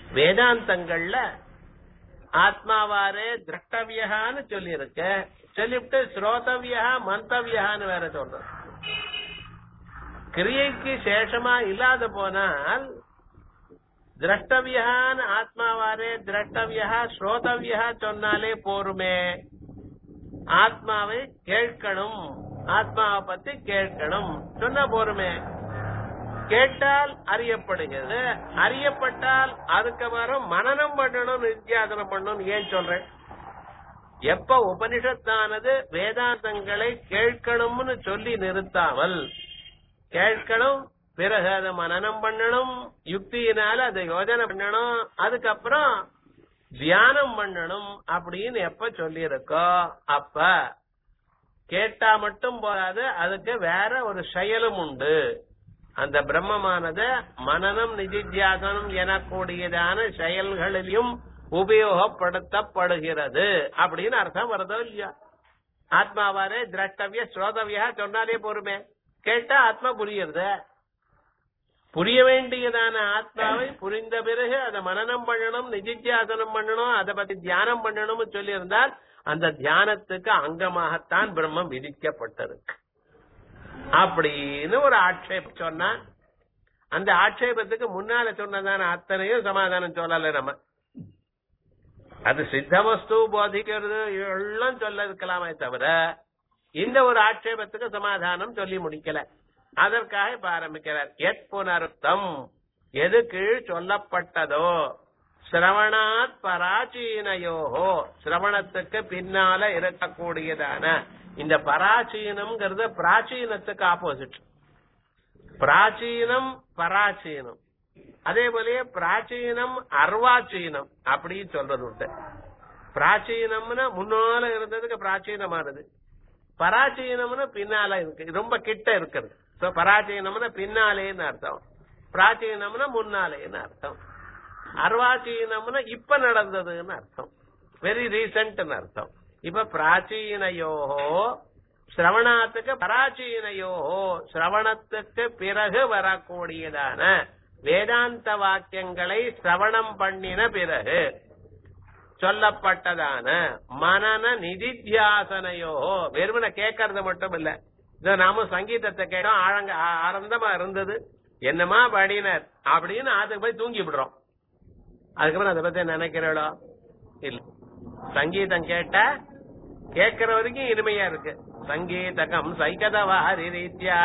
வேதாந்தங்கள்ல ஆத்மாவாரே திரஷ்டவியகான்னு சொல்லி இருக்க சொல்லிவிட்டு ஸ்ரோதவியா மந்தவியான்னு வேற சொல்ற கிரியைக்கு சேஷமா இல்லாத போனால் திரஷ்டவியான்னு ஆத்மாவாரே திரஷ்டவியா ஸ்ரோதவியா சொன்னாலே போருமே ஆத்மாவை கேட்கணும் ஆத்மாவை பத்தி கேட்கணும் சொன்னா போருமே கேட்டால் அறியப்படுகிறது அறியப்பட்டால் அதுக்கப்புறம் மனநம் பண்ணணும் நித்தியாசனம் பண்ணணும் ஏன் சொல்றேன் எப்ப உபனிஷத்தானது வேதாந்தங்களை கேட்கணும்னு சொல்லி நிறுத்தாமல் கேட்கணும் பிறகு அதை மனநம் பண்ணணும் யுக்தியினால அதை யோஜனை பண்ணணும் அதுக்கப்புறம் தியானம் பண்ணணும் அப்படின்னு எப்ப சொல்லி இருக்கோ அப்ப கேட்டா மட்டும் போதாது அதுக்கு வேற ஒரு செயலும் உண்டு அந்த பிரம்மமானது மனநம் நிதித்தியாசனம் எனக்கூடியதான செயல்களிலும் உபயோகப்படுத்தப்படுகிறது அப்படின்னு அர்த்தம் வருதோ இல்லையா ஆத்மாவாரே திரஷ்டவிய ஸ்ரோதவியா சொன்னாலே பொறுமே கேட்டா ஆத்மா புரியுறது புரிய வேண்டியதான ஆத்மாவை புரிந்த பிறகு அதை மனநம் பண்ணணும் நிதித்தியாசனம் பண்ணணும் அதை பத்தி தியானம் பண்ணணும்னு சொல்லி இருந்தால் அந்த தியானத்துக்கு அங்கமாகத்தான் பிரம்மம் விதிக்கப்பட்டிருக்கு அப்படின்னு ஒரு ஆட்சேபம் சொன்னா அந்த ஆட்சேபத்துக்கு முன்னால சொன்னதான அத்தனையும் சமாதானம் சொல்லல நம்ம அது சித்தமஸ்து போதிக்கிறது எல்லாம் சொல்ல இருக்கலாமே தவிர இந்த ஒரு ஆட்சேபத்துக்கு சமாதானம் சொல்லி முடிக்கல அதற்காக இப்ப ஆரம்பிக்கிறார் எத் புனருத்தம் எது கீழ் சொல்லப்பட்டதோ சிரவணாத் பராச்சீனையோஹோ சிரவணத்துக்கு பின்னால இருக்கக்கூடியதான இந்த பராச்சீனம்ங்கிறது பிராச்சீனத்துக்கு ஆப்போசிட் பிராச்சீனம் பராச்சீனம் அதே போலயே பிராச்சீனம் அர்வாச்சீனம் அப்படின்னு சொல்றது உண்டு பிராச்சீனம்னா முன்னால இருந்ததுக்கு பிராச்சீனமானது பராச்சீனம்னு பின்னால இருக்கு ரொம்ப கிட்ட இருக்கிறது So, பராச்சீனம்னா பின்னாலேன்னு அர்த்தம் பிராச்சீனம்னா முன்னாலேன்னு அர்த்தம் அர்வாச்சீனம்னா இப்ப நடந்ததுன்னு அர்த்தம் வெரி ரீசன்ட்னு அர்த்தம் இப்ப பிராச்சீனையோஹோ சிரவணத்துக்கு பராச்சீனையோஹோ சிரவணத்துக்கு பிறகு வரக்கூடியதான வேதாந்த வாக்கியங்களை சிரவணம் பண்ணின பிறகு சொல்லப்பட்டதான மனன நிதித்தியாசனையோ வெறுமனை கேட்கறது மட்டும் இல்ல இதோ நாம சங்கீதத்தை கேட்டோம் ஆழங்க ஆ- ஆனந்தமா இருந்தது என்னமா பாடினர் அப்படின்னு அதுக்கு போய் தூங்கி விடுறோம் அதுக்கப்புறம் அதை பத்தி நினைக்கிறோளோ இல்ல சங்கீதம் கேட்டா கேட்கிற வரைக்கும் இனிமையா இருக்கு சங்கீதகம் சைகதவாரி ரீத்யா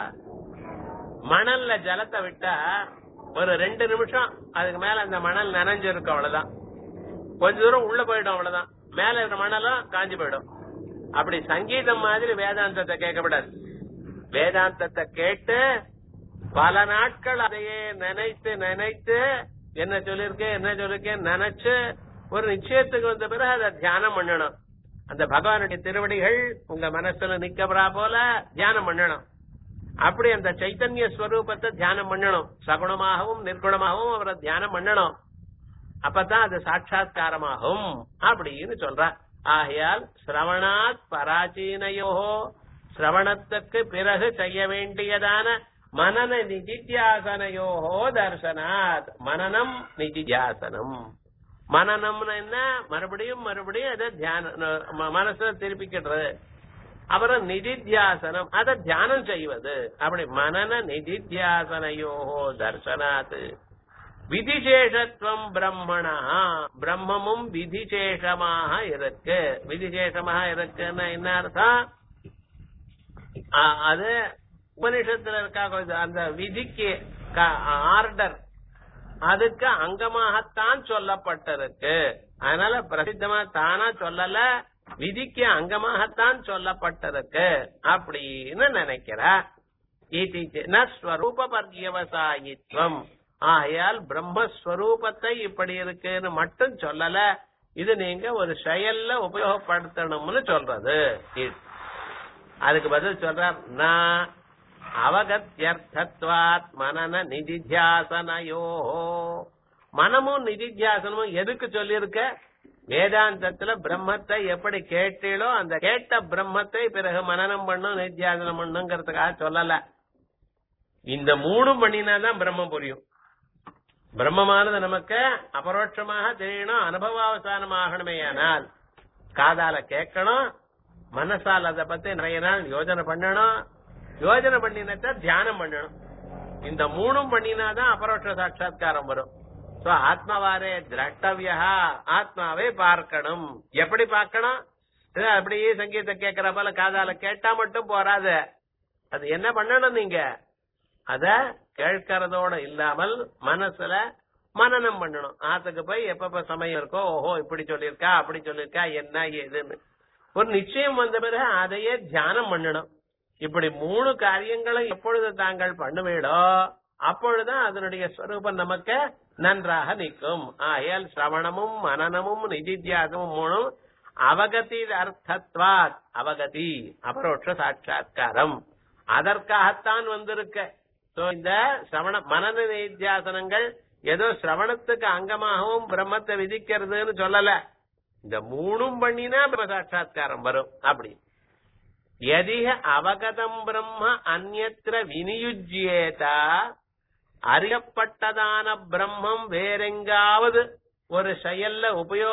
மணல்ல ஜலத்தை விட்டா ஒரு ரெண்டு நிமிஷம் அதுக்கு மேல அந்த மணல் நனைஞ்சிருக்கும் அவ்வளவுதான் கொஞ்ச தூரம் உள்ள போயிடும் அவ்வளவுதான் மேல இருக்கிற மணலும் காஞ்சி போயிடும் அப்படி சங்கீதம் மாதிரி வேதாந்தத்தை கேட்கக்கூடாது வேதாந்தத்தை கேட்டு பல நாட்கள் அதையே நினைத்து நினைத்து என்ன சொல்லிருக்கேன் என்ன சொல்லிருக்கேன் நினைச்சு ஒரு நிச்சயத்துக்கு வந்த பிறகு அதை தியானம் பண்ணணும் அந்த பகவானுடைய திருவடிகள் உங்க மனசுல நிக்கப்படுறா போல தியானம் பண்ணணும் அப்படி அந்த சைத்தன்ய ஸ்வரூபத்தை தியானம் பண்ணணும் சகுணமாகவும் நிர்குணமாகவும் அவரை தியானம் பண்ணணும் அப்பதான் அது சாட்சா்காரமாகும் அப்படின்னு சொல்ற ஆகையால் சிரவணாத் பராச்சீனையோ சிரவணத்துக்கு பிறகு செய்ய வேண்டியதான மனன நிதித்தியாசனையோஹோ தர்சனாத் மனனம் நிதித்தியாசனம் மனநம்னு என்ன மறுபடியும் மறுபடியும் அதை தியான ம- மனசுல திருப்பிக்கிடுறது அப்புறம் நிதித்தியாசனம் அதை தியானம் செய்வது அப்படி மனன நிதித்தியாசனையோஹோ தர்சனாத் விதிசேஷத்துவம் பிரம்மணா பிரம்மமும் விதிசேஷமாக இருக்கு விதிசேஷமாக இருக்குன்னா என்ன அர்த்தம் ஆ, அது உபனிஷத்துல இருக்கா கொஞ்சம் அந்த விதிக்கு ஆர்டர் அதுக்கு அங்கமாகத்தான் சொல்லப்பட்டிருக்கு அதனால பிரசித்தமா தானா சொல்லல விதிக்கு அங்கமாகத்தான் சொல்லப்பட்டிருக்கு அப்படின்னு நினைக்கிறா இது ந ஸ்வரூப பர்யவசாயித்வம் ஆகையால் பிரம்மஸ்வரூபத்தை இப்படி இருக்குன்னு மட்டும் சொல்லல இது நீங்க ஒரு செயல்ல உபயோகப்படுத்தணும்னு சொல்றது இது. அதுக்கு பதில் சொல்றார் நான் அவகத்தியர்த்தத்வாத் மனன நிதித்தியாசனையோ மனமும் நிதித்தியாசனமும் எதுக்கு சொல்லியிருக்க வேதாந்தத்துல பிரம்மத்தை எப்படி கேட்டீளோ அந்த கேட்ட பிரம்மத்தை பிறகு மனனம் பண்ணும் நித்தியாசனம் பண்ணுங்கிறதுக்காக சொல்லல இந்த மூணு பண்ணினாதான் பிரம்மம் புரியும் பிரம்மமானது நமக்கு அபரோட்சமாக தெரியணும் அனுபவாவசானமாகணுமே ஆனால் காதால கேட்கணும் மனசால் அதை பத்தி நிறைய நாள் யோஜனை பண்ணணும் யோஜனை பண்ணினத தியானம் பண்ணணும் இந்த மூணும் பண்ணினாதான் அபரோட்ச சாட்சா்காரம் வரும் சோ ஆத்மவாரே திரட்டவியா ஆத்மாவை பார்க்கணும் எப்படி பார்க்கணும் இது அப்படியே சங்கீதம் கேட்கிற போல காதால கேட்டா மட்டும் போறாது அது என்ன பண்ணணும் நீங்க அத கேட்கறதோட இல்லாமல் மனசுல மனனம் பண்ணணும் ஆத்துக்கு போய் எப்பப்ப சமயம் இருக்கோ ஓஹோ இப்படி சொல்லியிருக்கா அப்படி சொல்லியிருக்கா என்ன ஏதுன்னு ஒரு நிச்சயம் வந்த பிறகு அதையே தியானம் பண்ணணும் இப்படி மூணு காரியங்களை எப்பொழுது தாங்கள் பண்ணுவீடோ அப்பொழுதுதான் அதனுடைய ஸ்வரூபம் நமக்கு நன்றாக நிற்கும் ஆகையால் சிரவணமும் மனனமும் நிதித்தியாசமும் மூணும் அவகதி அர்த்தத்வாத் அவகதி அபரோட்ச சாட்சா்காரம் அதற்காகத்தான் வந்திருக்க So, இந்த சிரவண மனன நித்தியாசனங்கள் ஏதோ சிரவணத்துக்கு அங்கமாகவும் பிரம்மத்தை விதிக்கிறதுன்னு சொல்லல இந்த மூணும் பண்ணினா பிரம்ம சாட்சா்காரம் வரும் அப்படி எதிக அவகதம் பிரம்ம அந்நத்திர வினியுஜ்யேதா அறியப்பட்டதான பிரம்மம் வேறெங்காவது ஒரு செயல்ல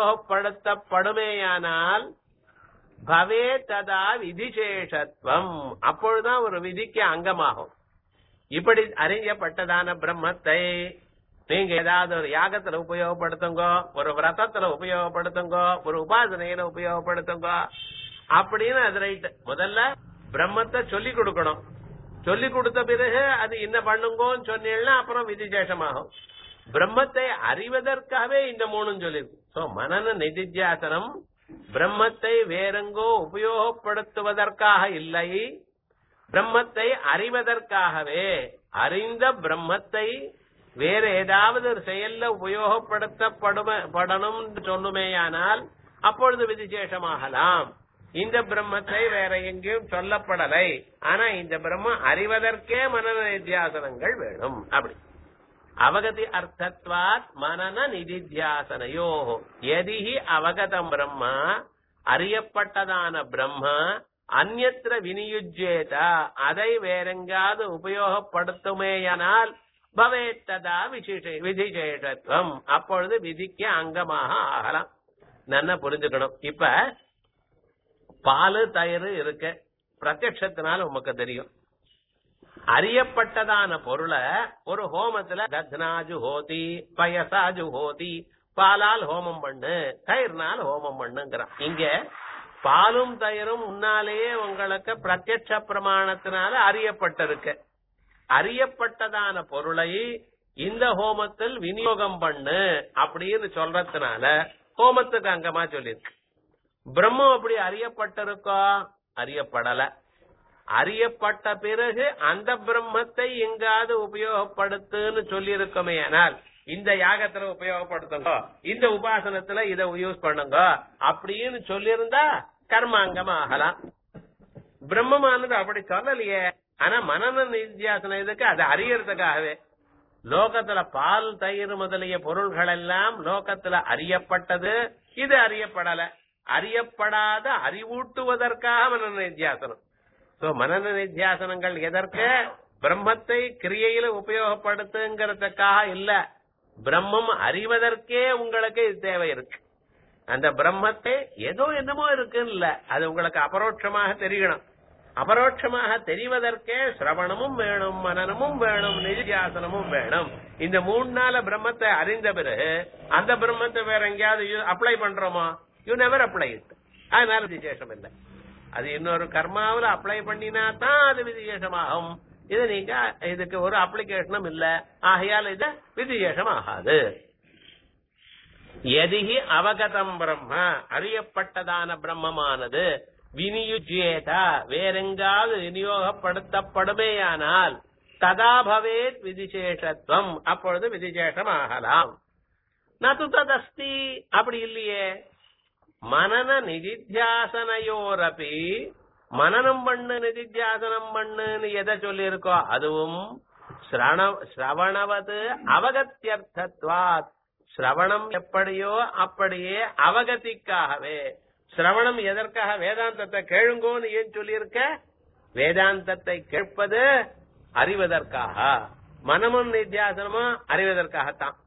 உபயோகப்படுத்தப்படுமேயானால் பவே ததா விதிசேஷத்துவம் அப்பொழுதுதான் ஒரு விதிக்கு அங்கமாகும் இப்படி அறியப்பட்டதான பிரம்மத்தை நீங்க ஏதாவது ஒரு யாகத்துல உபயோகப்படுத்துங்க ஒரு விரதத்துல உபயோகப்படுத்துங்க ஒரு உபாசனையில உபயோகப்படுத்துங்க அப்படின்னு அது ரைட் முதல்ல பிரம்மத்தை சொல்லி கொடுக்கணும் சொல்லி கொடுத்த பிறகு அது என்ன பண்ணுங்கன்னு சொன்னீங்கன்னா அப்புறம் விதிசேஷமாகும் பிரம்மத்தை அறிவதற்காகவே இந்த மூணும் சொல்லிருக்கு சோ மனன நிதித்தியாசனம் பிரம்மத்தை வேறெங்கோ உபயோகப்படுத்துவதற்காக இல்லை பிரம்மத்தை அறிவதற்காகவே அறிந்த பிரம்மத்தை வேற ஏதாவது ஒரு செயல்ல உபயோகப்படுத்தப்படும் சொல்லுமேயானால் அப்பொழுது விதிசேஷமாகலாம் இந்த பிரம்மத்தை வேற எங்கேயும் சொல்லப்படலை ஆனா இந்த பிரம்மம் அறிவதற்கே மனன நித்தியாசனங்கள் வேணும் அப்படி அவகதி அர்த்தத்வாத் மனன நிதித்தியாசனையோ எதிஹி அவகதம் பிரம்ம அறியப்பட்டதான பிரம்ம அந்நத்திர வினியுஜ்யேத அதை வேறெங்காவது உபயோகப்படுத்துமேயானால் பவேத்ததா விசேஷ விதிசேஷத்துவம் அப்பொழுது விதிக்கு அங்கமாக ஆகலாம் நல்லா புரிஞ்சுக்கணும் இப்ப பாலு தயிர் இருக்கு பிரத்யட்சத்தினால உமக்கு தெரியும் அறியப்பட்டதான பொருளை ஒரு ஹோமத்துல தத்னாஜு ஹோதி பயசாஜு ஹோதி பாலால் ஹோமம் பண்ணு தயிர்னால் ஹோமம் பண்ணுங்கிறான் இங்க பாலும் தயிரும் முன்னாலேயே உங்களுக்கு பிரத்யட்ச பிரமாணத்தினால அறியப்பட்டிருக்கு அறியப்பட்டதான பொருளை இந்த ஹோமத்தில் விநியோகம் பண்ணு அப்படின்னு சொல்றதுனால ஹோமத்துக்கு அங்கமா சொல்லியிருக்கு பிரம்மம் அப்படி அறியப்பட்டிருக்கோ அறியப்படல அறியப்பட்ட பிறகு அந்த பிரம்மத்தை எங்காவது உபயோகப்படுத்துன்னு சொல்லி இருக்கமே ஆனால் இந்த யாகத்துல உபயோகப்படுத்துங்க இந்த உபாசனத்துல இத யூஸ் பண்ணுங்க அப்படின்னு சொல்லியிருந்தா கர்மாங்கம் ஆகலாம் பிரம்மமானது அப்படி சொல்லலையே ஆனா மனன நித்தியாசனம் இதுக்கு அது அறியறதுக்காகவே லோகத்துல பால் தயிர் முதலிய பொருள்கள் எல்லாம் லோகத்துல அறியப்பட்டது இது அறியப்படல அறியப்படாத அறிவூட்டுவதற்காக மனன நித்தியாசனம் சோ மனன நித்தியாசனங்கள் எதற்கு பிரம்மத்தை கிரியையில உபயோகப்படுத்துங்கிறதுக்காக இல்ல பிரம்மம் அறிவதற்கே உங்களுக்கு இது தேவை இருக்கு அந்த பிரம்மத்தை ஏதோ என்னமோ இருக்குன்னு இல்ல அது உங்களுக்கு அபரோட்சமாக தெரியணும் அபரோட்சமாக தெரிவதற்கே சிரவணமும் வேணும் மனனமும் வேணும் நிதியாசனமும் வேணும் இந்த மூணு நாள பிரம்மத்தை அறிந்த பிறகு அந்த பிரம்மத்தை வேற எங்கேயாவது அப்ளை பண்றோமா யூ நெவர் அப்ளை இட் அதனால விசேஷம் இல்லை அது இன்னொரு கர்மாவில அப்ளை பண்ணினா தான் அது விதிசேஷமாகும் இது நீங்க இதுக்கு ஒரு அப்ளிகேஷனும் இல்ல ஆகையால் இது விதிசேஷம் ஆகாது எதிகி அவகதம் பிரம்ம அறியப்பட்டதான பிரம்மமானது வினியுஜேத வேறெங்காவது விநியோகப்படுத்தப்படுமேயானால் ததா பவேத் விதிசேஷத்துவம் அப்பொழுது விதிசேஷம் ஆகலாம் நது ததஸ்தி அப்படி இல்லையே மனன நிதித்தியாசனையோரபி மனனம் பண்ணு நிதித்தியாசனம் பண்ணுன்னு எதை சொல்லியிருக்கோ அதுவும் சிரவணவது அவகத்தியர்த்தத்வாத் சிரவணம் எப்படியோ அப்படியே அவகதிக்காகவே சிரவணம் எதற்காக வேதாந்தத்தை கேளுங்கோன்னு ஏன் சொல்லியிருக்க வேதாந்தத்தை கேட்பது அறிவதற்காக மனமும் நித்தியாசனமும் அறிவதற்காகத்தான்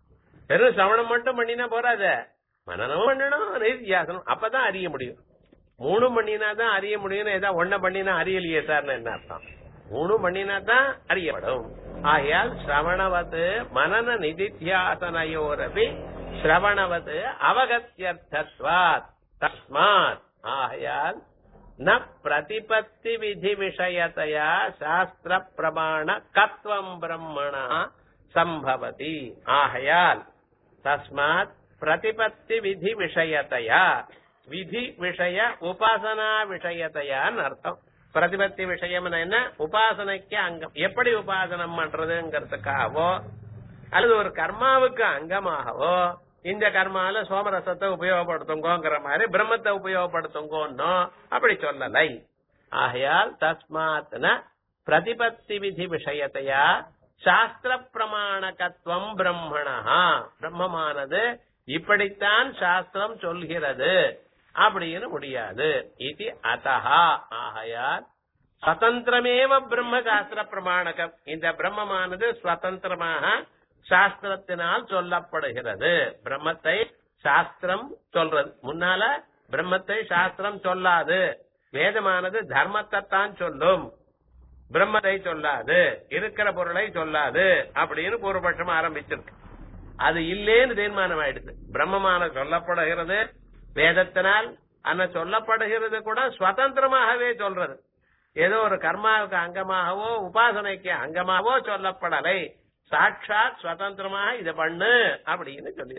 வெறும் சவணம் மட்டும் பண்ணினா போறாத மனநம் பண்ணணும் நிதித்தியாசனம் அப்பதான் அறிய முடியும் மூணு பண்ணினா தான் அறிய முடியும்னு ஏதாவது ஒன்ன பண்ணினா அறியலையே சார்னு என்ன அர்த்தம் மூணு பண்ணினா தான் அறியப்படும் ஆகையால் சிரவணவத்து மனன நிதித்தியாசனையோரபி சிரவணவத்து அவகத்தியர்த்தத்வாத் தஸ்மாத் ஆகையால் ந பிரதிபத்தி விதி விஷயத்தையா சாஸ்திர பிரமாண கத்வம் பிரம்மணா சம்பவதி ஆகையால் தஸ்மாத் பிரதிபத்தி விதி விஷயத்தையா விதி விஷய உபாசனா விஷயத்தையான்னு அர்த்தம் பிரதிபத்தி விஷயம் என்ன உபாசனைக்கு அங்கம் எப்படி உபாசனம் பண்றதுங்கிறதுக்காகவோ அல்லது ஒரு கர்மாவுக்கு அங்கமாகவோ இந்த கர்மால சோமரசத்தை உபயோகப்படுத்துங்கோங்கிற மாதிரி பிரம்மத்தை உபயோகப்படுத்துங்கோன்னோ அப்படி சொல்லலை ஆகையால் தஸ்மாத் ந பிரதிபத்தி விதி விஷயத்தையா சாஸ்திர பிரமாணகத்துவம் பிரம்மணா பிரம்மமானது இப்படித்தான் சாஸ்திரம் சொல்கிறது அப்படின்னு முடியாது இது அத்தஹா ஆகையால் சுதந்திரமேவ பிரம்ம சாஸ்திர பிரமாணகம் இந்த பிரம்மமானது சுதந்திரமாக சாஸ்திரத்தினால் சொல்லப்படுகிறது பிரம்மத்தை சாஸ்திரம் சொல்றது முன்னால பிரம்மத்தை சாஸ்திரம் சொல்லாது வேதமானது தர்மத்தை தான் சொல்லும் பிரம்மத்தை சொல்லாது இருக்கிற பொருளை சொல்லாது அப்படின்னு பூர்வபட்சம் ஆரம்பிச்சிருக்கு அது இல்லேன்னு தீர்மானம் ஆயிடுது பிரம்மமான சொல்லப்படுகிறது வேதத்தினால் ஆனா சொல்லப்படுகிறது கூட சுதந்திரமாகவே சொல்றது ஏதோ ஒரு கர்மாவுக்கு அங்கமாகவோ உபாசனைக்கு அங்கமாகவோ சொல்லப்படலை சாட்சாத் சுதந்திரமாக இதை பண்ணு அப்படின்னு சொல்லி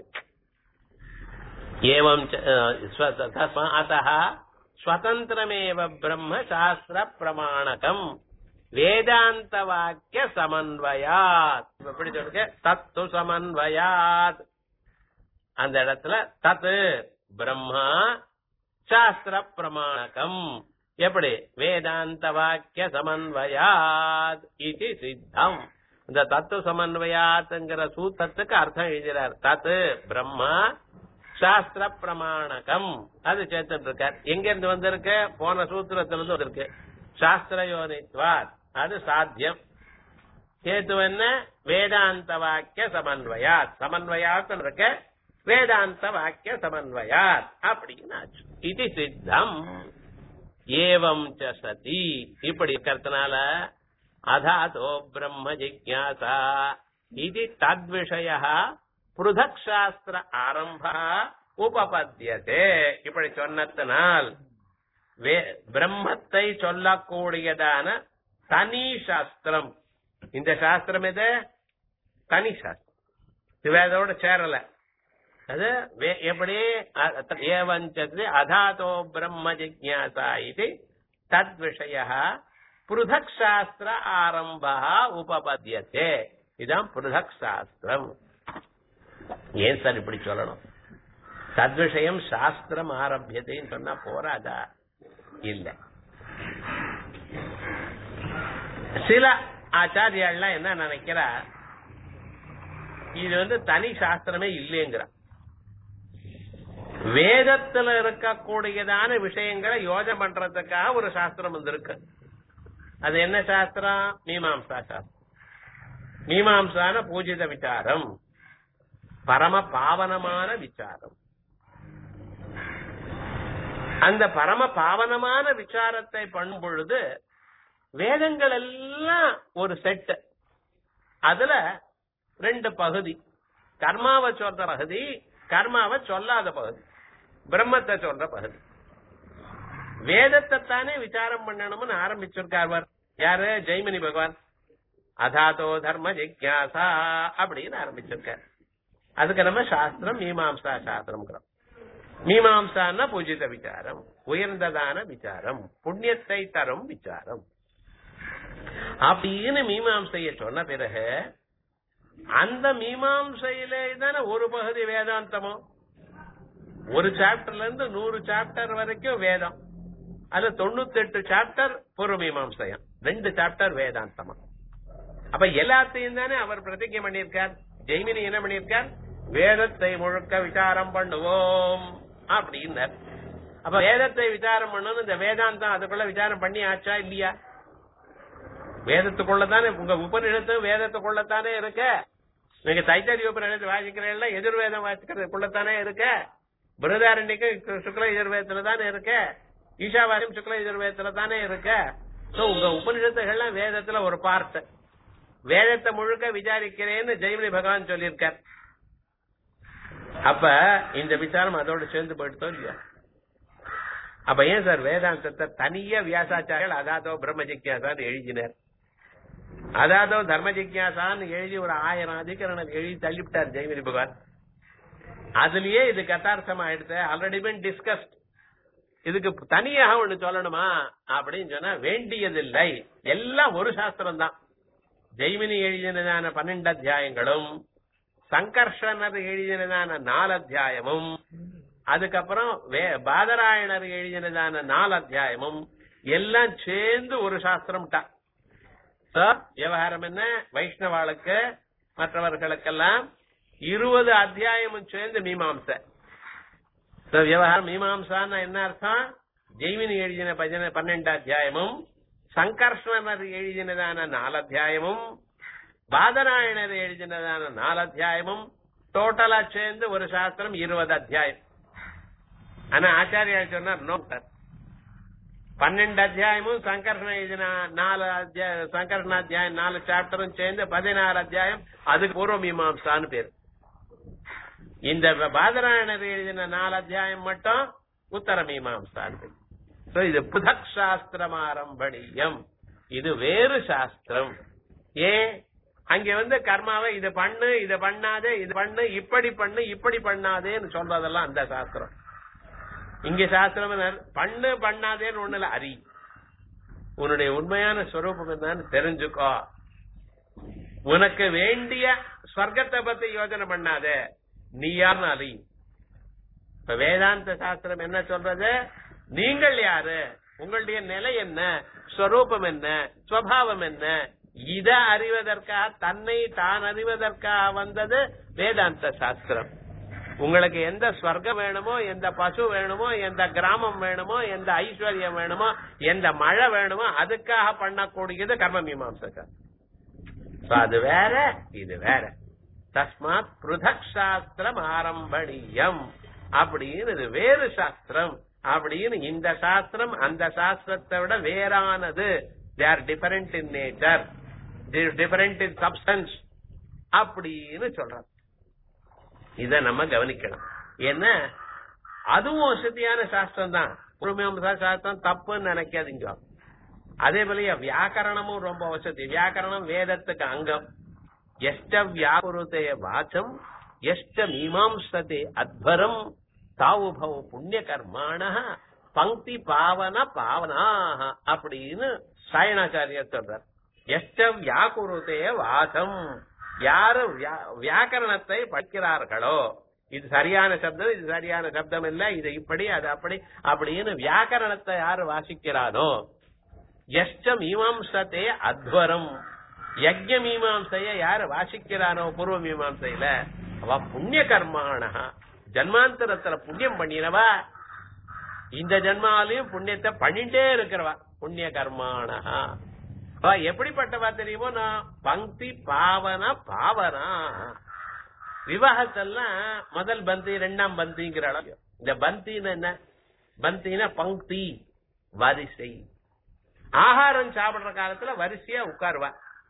ஏவம் அத்தः ஸ்வதந்திரமேவ பிரம்ம சாஸ்திர பிரமாணகம் வேதாந்த வாக்கிய சமன்வயாத் எப்படி சொல்லுங்க தத்து சமன்வயாத் அந்த இடத்துல தத்து பிரம்மா சாஸ்திர பிரமாணகம் எப்படி வேதாந்த வாக்கிய சமன்வயாத் இது சித்தம் இந்த தத்துவ சமன்வயாத்ங்கிற சூத்திரத்துக்கு அர்த்தம் எழுதுறார் தத்து பிரம்மா சாஸ்திர பிரமாணகம் அது சேர்த்துட்டு இருக்கார் எங்க இருந்து வந்திருக்கு போன சூத்திரத்திலிருந்து வந்திருக்கு சாஸ்திர யோனித்வாத் அது சாத்தியம் கேத்து என்ன வேதாந்த வாக்கிய சமன்வயாத் சமன்வயாத் இருக்க வேதாந்த வாக்கிய சமன்வயாத் அப்படின்னு ஆச்சு இது சித்தம் ஏவம் ச சதி இப்படி இருக்கிறதுனால அதாதோ பிரம்ம ஜிக்யாசா இது தத்விஷய புருதக் சாஸ்திர ஆரம்ப உபபத்தியதே இப்படி சொன்னதனால் பிரம்மத்தை சொல்லக்கூடியதான தனி சாஸ்திரம் இந்த சாஸ்திரம் எது தனி சாஸ்திரம் இது வேதோட சேரல அது எப்படி ஏவஞ்சது அதாதோ பிரம்ம ஜிக்யாசா இது தத் விஷய புருதக் சாஸ்திர ஆரம்ப உபபத்தியதே இதான் புருதக் சாஸ்திரம் ஏன் சார் இப்படி சொல்லணும் தத்விஷயம் சாஸ்திரம் ஆரம்பியதுன்னு சொன்னா போராதா இல்ல சில ஆச்சாரியாள்லாம் என்ன நினைக்கிறா இது வந்து தனி சாஸ்திரமே இல்லைங்கிற வேதத்துல இருக்கக்கூடியதான விஷயங்களை யோஜனை பண்றதுக்காக ஒரு சாஸ்திரம் வந்திருக்கு அது என்ன சாஸ்திரம் மீமாம்சா சாஸ்திரம் மீமாம்சான பூஜித விசாரம் பரம பாவனமான விசாரம் அந்த பரம பாவனமான விசாரத்தை பண்ணும் பொழுது வேதங்கள் எல்லாம் ஒரு செட் அதுல ரெண்டு பகுதி கர்மாவை சொல்ற பகுதி கர்மாவை சொல்லாத பகுதி பிரம்மத்தை சொல்ற பகுதி வேதத்தை தானே விசாரம் பண்ணணும்னு ஆரம்பிச்சிருக்கார் யாரு ஜெய்மினி பகவான் அதாதோ தர்ம ஜிக்யாசா அப்படின்னு ஆரம்பிச்சிருக்கார் அதுக்கு நம்ம சாஸ்திரம் மீமாம்சா சாஸ்திரம் மீமாம்சான்னா பூஜித விசாரம் உயர்ந்ததான விசாரம் புண்ணியத்தை தரும் விசாரம் அப்படின்னு மீமாம்சைய சொன்ன பிறகு அந்த மீமாம்சையில தானே ஒரு பகுதி வேதாந்தமோ ஒரு சாப்டர்ல இருந்து நூறு சாப்டர் வரைக்கும் வேதம் அது தொண்ணூத்தி எட்டு சாப்டர் பூர்வ மீமாம்சயம் ரெண்டு சாப்டர் வேதாந்தமா அப்ப எல்லாத்தையும் தானே அவர் பிரதிஜை பண்ணியிருக்கார் ஜெய்மினி என்ன பண்ணியிருக்கார் வேதத்தை முழுக்க விசாரம் பண்ணுவோம் அப்படின்னார் அப்ப வேதத்தை விசாரம் பண்ணணும் இந்த வேதாந்தம் அதுக்குள்ள விசாரம் பண்ணி ஆச்சா இல்லையா வேதத்துக்குள்ளதானே உங்க உபநிஷத்து வேதத்துக்குள்ளதானே இருக்க நீங்க தைத்தறிய உபநிடத்தை வாசிக்கிறீங்களா எதிர்வேதம் வாசிக்கிறதுக்குள்ளத்தானே இருக்க பிரதாரண்யக்கு சுக்ல எதிர்வேதத்துல தானே இருக்க ஈஷாவாரியம் சுக்ல எதிர்வேதத்துல தானே இருக்க சோ உங்க உபனிஷத்துகள்லாம் வேதத்துல ஒரு பார்ட் வேதத்தை முழுக்க விசாரிக்கிறேன்னு ஜெயமணி பகவான் சொல்லியிருக்கார் அப்ப இந்த விசாரம் அதோட சேர்ந்து போயிட்டோ இல்லையா அப்ப ஏன் சார் வேதாந்தத்தை தனியா வியாசாச்சாரியர்கள் அதாதோ பிரம்ம ஜிக்யாசான்னு எழுதினார் அதாதோ தர்ம ஜிக்யாசான்னு எழுதி ஒரு ஆயிரம் அதிகரணம் எழுதி தள்ளிவிட்டார் ஜெயமணி பகவான் அதுலயே இது கதார்த்தம் ஆயிடுச்சு ஆல்ரெடி பின் டிஸ்கஸ்ட் இதுக்கு தனியாக ஒண்ணு சொல்லணுமா அப்படின்னு சொன்னா வேண்டியதில்லை எல்லாம் ஒரு சாஸ்திரம் தான் ஜெய்மினி எழுதினதான பன்னெண்டு அத்தியாயங்களும் சங்கர்ஷனர் எழுதினதான நாலு அத்தியாயமும் அதுக்கப்புறம் வே- பாதராயணர் எழுதினதான நாலு அத்தியாயமும் எல்லாம் சேர்ந்து ஒரு சாஸ்திரம் விவகாரம் என்ன வைஷ்ணவாளுக்கு மற்றவர்களுக்கெல்லாம் இருபது அத்தியாயமும் சேர்ந்து மீமாம்சை So, விவகாரம் மீமாம்சான்னு என்ன அர்த்தம் ஜெய்மினி எழுதின பஜன பன்னெண்டு அத்தியாயமும் சங்கர்ஷ்ணனர் எழுதினதான நாலு அத்தியாயமும் பாதராயணர் எழுதினதான நாலு அத்தியாயமும் டோட்டலா சேர்ந்து ஒரு சாஸ்திரம் இருபது அத்தியாயம் ஆனா ஆச்சாரியா சொன்னார் நோ சார் பன்னெண்டு அத்தியாயமும் சங்கர்ஷண எழுதின நாலு அத்தியாயம் சங்கர்ஷண அத்தியாயம் நாலு சாப்டரும் சேர்ந்து பதினாறு அத்தியாயம் அதுக்கு பூர்வ மீமாம்சான்னு பேரு இந்த பாதராயணர் எழுதின நாலு அத்தியாயம் மட்டும் உத்தர மீமாம்சான்னு பேரு So, இது புதக் சாஸ்திரம் ஆரம்பணியம் இது வேறு சாஸ்திரம் ஏன் அங்க வந்து கர்மாவை இது பண்ணு இது பண்ணாதே இது பண்ணு இப்படி பண்ணு இப்படி பண்ணாதேன்னு சொல்றதெல்லாம் அந்த சாஸ்திரம் இங்க சாஸ்திரம் என்ன? பண்ணு பண்ணாதேன்னு ஒண்ணு இல்ல அறி உன்னுடைய உண்மையான ஸ்வரூபம் என்னன்னு தெரிஞ்சுக்கோ உனக்கு வேண்டிய ஸ்வர்க்கத்தை பத்தி யோசனை பண்ணாத நீ யாருன்னு அறி இப்ப வேதாந்த சாஸ்திரம் என்ன சொல்றது நீங்கள் யாரு உங்களுடைய நிலை என்ன ஸ்வரூபம் என்ன ஸ்வபாவம் என்ன இத அறிவதற்காக தன்னை தான் அறிவதற்காக வந்தது வேதாந்த சாஸ்திரம் உங்களுக்கு எந்த ஸ்வர்க்கம் வேணுமோ எந்த பசு வேணுமோ எந்த கிராமம் வேணுமோ எந்த ஐஸ்வர்யம் வேணுமோ எந்த மழை வேணுமோ அதுக்காக பண்ணக்கூடியது கர்ம மீமாம்சகர் So, அது வேற இது வேற தஸ்மாத் புருதக் சாஸ்திரம் ஆரம்பணியம் அப்படின்னு இது வேறு சாஸ்திரம் அப்படின்னு இந்த சாஸ்திரம் அந்த சாஸ்திரத்தை விட வேறானது they are different in nature different in substance அப்படின்னு சொல்றாங்க இத நம்ம கவனிக்கணும் ஏன்னா அதுவும் வசதியான சாஸ்திரம் தான் பூர்வமீமாம்சா சாஸ்திரம் தப்புன்னு நினைக்காதீங்க அதே போல வியாக்கரணமும் ரொம்ப வசதி வியாக்கரணம் வேதத்துக்கு அங்கம் எஷ்ட வியாபுருதே வாச்சம் எஷ்ட மீமாம்சதே அத்வரம் தாவுபவ புண்ணிய கர்மான பங்கி பாவன பாவனாக அப்படின்னு சாயணாச்சாரியர் சொல்றார் எஷ்ட வியாக்குருதே வாசம் யாரு வியா- வியாக்கரணத்தை படிக்கிறார்களோ இது சரியான சப்தம் இது சரியான சப்தம் இல்ல இது இப்படி அது அப்படி அப்படின்னு வியாக்கரணத்தை யாரு வாசிக்கிறானோ எஷ்ட மீமாம்சத்தே அத்வரம் யஜ்ய மீமாம்சைய யாரு வாசிக்கிறானோ பூர்வ மீமாம்சையில அவ புண்ணிய கர்மாண ஜன்மாந்தரத்துல புண்ணியம் பண்ணினவா இந்த ஜென்மாலையும் புண்ணியத்தை பண்ணிட்டே இருக்கிறவா புண்ணிய கர்மாணா அவ எப்படிப்பட்டவா தெரியுமோ நான் பங்கி பாவனா பாவனா விவாகத்தெல்லாம் முதல் பந்தி ரெண்டாம் பந்திங்கிற அளவு இந்த பந்தின்னு என்ன பந்தினா பங்கி வரிசை ஆகாரம் சாப்பிடுற காலத்துல வரிசையா உட்காருவா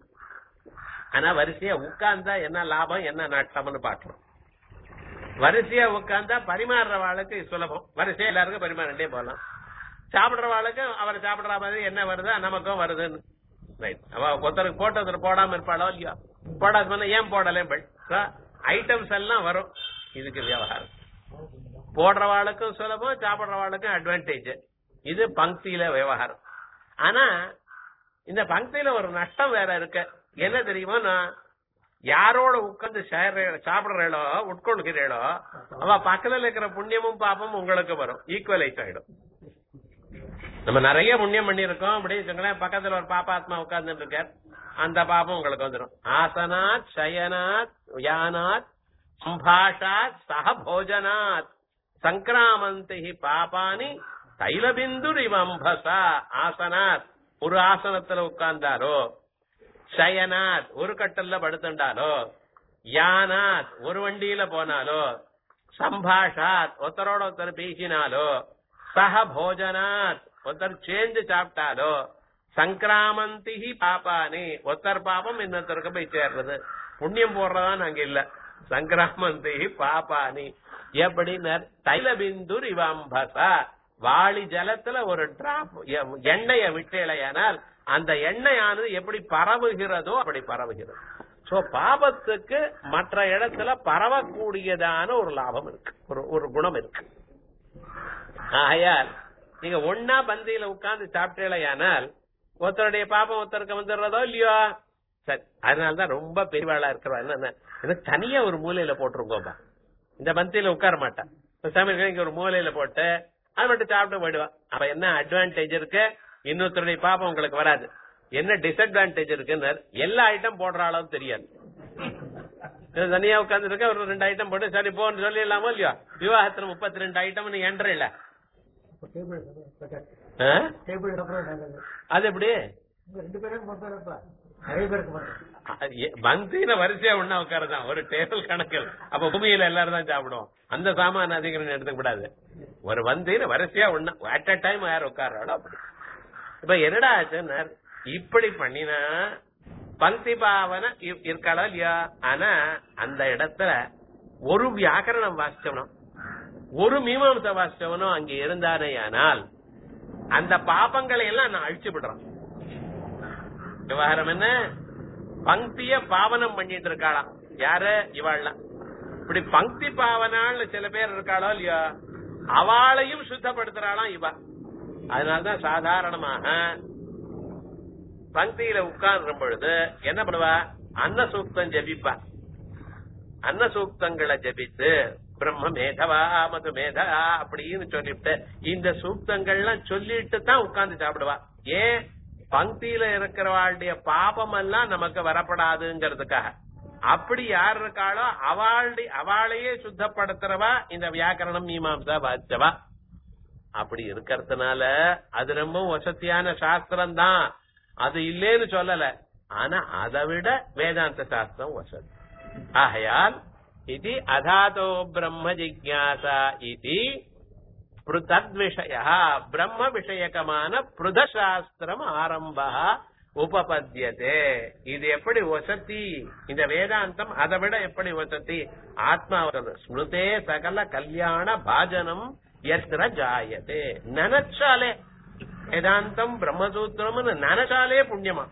ஆனா வரிசையா உட்கார்ந்தா என்ன லாபம் என்ன நட்டம்னு பாக்குறோம் வரிசையா உட்கார்ந்தா பரிமாறுறவாளுக்கு சுலபம் வரிசையா எல்லாருக்கும் பரிமாறிட்டே போகலாம் சாப்பிடுறவாளுக்கு அவர் சாப்பிடுற மாதிரி என்ன வருதா நமக்கும் வருதுன்னு ரைட் அவ ஒருத்தருக்கு போட்டு ஒருத்தர் போடாம இருப்பாளோ இல்லையோ போடாத சொன்னா ஏன் போடல ஐட்டம்ஸ் எல்லாம் வரும் இதுக்கு விவகாரம் போடுறவாளுக்கும் சுலபம் சாப்பிடுறவாளுக்கும் அட்வான்டேஜ் இது பங்கியில விவகாரம் ஆனா இந்த பங்கியில ஒரு நஷ்டம் வேற இருக்கு என்ன தெரியுமா நான் யாரோட உட்கார்ந்து சாப்பிடுறீளோ உட்கொள்கிறீளோ அவ பக்கத்துல இருக்கிற புண்ணியமும் பாப்பமும் உங்களுக்கு வரும் ஈக்குவலைஸ் ஆயிடும் நம்ம நிறைய புண்ணியம் பண்ணிருக்கோம் அப்படின்னு வச்சுங்களேன் பக்கத்துல ஒரு பாப்பாத்மா உட்கார்ந்துட்டு இருக்கார் அந்த பாப்பம் உங்களுக்கு வந்துடும் ஆசனாத் சயனாத் யானாத் சம்பாஷாத் சக போஜனாத் சங்கிராமந்தி பாபானி தைலபிந்து இவம்பசா ஆசனாத் ஒரு ஆசனத்துல உட்கார்ந்தாரோ சயனாத் ஒரு கட்டல்ல படுத்துண்டாலோ யானாத் ஒரு வண்டியில போனாலோ சம்பாஷாத் ஒருத்தரோட ஒருத்தர் பேசினாலோ சக போஜனாத் ஒருத்தர் சேர்ந்து சாப்பிட்டாலோ சங்கிராமந்தி பாப்பானி ஒருத்தர் பாபம் இன்னொருத்தருக்கு போய் சேர்றது புண்ணியம் போடுறதான் அங்க இல்ல சங்கிராமந்தி பாப்பானி எப்படின்னு தைல பிந்து இவம்பசா வாளி ஜலத்துல ஒரு டிராப் எண்ணெயை விட்டேலையானால் அந்த எண்ணெயானது எப்படி பரவுகிறதோ அப்படி பரவுகிறது சோ பாபத்துக்கு மற்ற இடத்துல பரவக்கூடியதான ஒரு லாபம் இருக்கு ஒரு ஒரு குணம் இருக்கு ஆகையால் நீங்க ஒன்னா பந்தியில உட்கார்ந்து சாப்பிட்டேலையானால் ஒருத்தருடைய பாபம் ஒருத்தருக்கு வந்துடுறதோ இல்லையோ சரி அதனாலதான் ரொம்ப பெரியவாளா இருக்கிறவா என்ன எனக்கு தனியா ஒரு மூலையில போட்டிருக்கோம்பா இந்த பந்தியில உட்கார மாட்டான் சமையல் இங்க ஒரு மூலையில போட்டு அது மட்டும் சாப்பிட்டு போயிடுவான் அப்ப என்ன அட்வான்டேஜ் இருக்கு இன்னொருத்தருடைய பாபம் உங்களுக்கு வராது என்ன டிஸ்அட்வான்டேஜ் இருக்குன்னு எல்லா ஐட்டம் போடுற அளவு தெரியாது இது தனியா உட்கார்ந்து இருக்க ஒரு ரெண்டு ஐட்டம் போட்டு சரி போன்னு சொல்லிடலாமோ இல்லையோ விவாகத்துல முப்பத்தி ரெண்டு ஐட்டம் நீ என்ற டேபிள் அப்புறம் நல்லது அது எப்படி இங்க ரெண்டு பேரும் மட்டும் நிறைய பேருக்கு மட்டும் அது எ- பந்தியில வரிசையா ஒண்ணா உட்காரதான் ஒரு டேபிள் கணக்கில் அப்ப பூமியில எல்லாரும் தான் சாப்பிடுவோம் அந்த சாமான அதிகம் எடுத்துக்க கூடாது ஒரு வந்தியில வரிசையா ஒண்ணா அட் அ டைம் யார் உட்கார்றாளோ அப்படி இப்ப என்னடா ஆச்சுன்னா இப்படி பண்ணினா பங்கி பாவனை இ- இருக்காளோ இல்லையா ஆனா அந்த இடத்துல ஒரு வியாக்கரணம் வாசிச்சவனும் ஒரு மீமாம்ச வாசிச்சவனும் அங்க இருந்தானே ஆனால் அந்த பாபங்களை எல்லாம் நான் அழிச்சு விடுறான் விவகாரம் என்ன பங்கிய பாவனம் பண்ணிட்டு இருக்காளாம் யாரு இவாள்லாம் இப்படி பங்கி பாவனான்னு சில பேர் இருக்காளோ இல்லையோ அவளையும் சுத்தப்படுத்துறாளாம் இவ அதனாலதான் சாதாரணமாக பங்கியில உட்கார்ந்தும் பொழுது என்ன பண்ணுவா அன்ன சூக்தம் ஜபிப்பா அன்ன சூக்தங்களை ஜபித்து பிரம்ம மேதவா மது மேதா அப்படின்னு சொல்லிவிட்டு இந்த சூக்தங்கள்லாம் சொல்லிட்டு தான் உட்கார்ந்து சாப்பிடுவா ஏன் பங்கியில இருக்கிறவாளுடைய பாபம் எல்லாம் நமக்கு வரப்படாதுங்கிறதுக்காக அப்படி யார் இருக்காளோ அவளுடைய அவளையே சுத்தப்படுத்துறவா இந்த வியாக்கரணம் மீமாம்சா வாச்சவா அப்படி இருக்கிறதுனால அது ரொம்ப வசதியான சாஸ்திரம் தான் அது இல்லேன்னு சொல்லல ஆனா அதை விட வேதாந்த சாஸ்திரம் வசதி ஆகையால் இது அதாதோ பிரம்ம ஜிக்யாசா இது பிருதத் விஷய பிரம்ம விஷயகமான பிருத சாஸ்திரம் ஆரம்ப உபபத்தியதே இது எப்படி வசதி இந்த வேதாந்தம் அதை விட எப்படி வசதி ஆத்மா ஸ்மிருதே சகல கல்யாண பாஜனம் எத்திர ஜாயதே நினைச்சாலே வேதாந்தம் பிரம்மசூத்திரம்னு நினைச்சாலே புண்ணியமா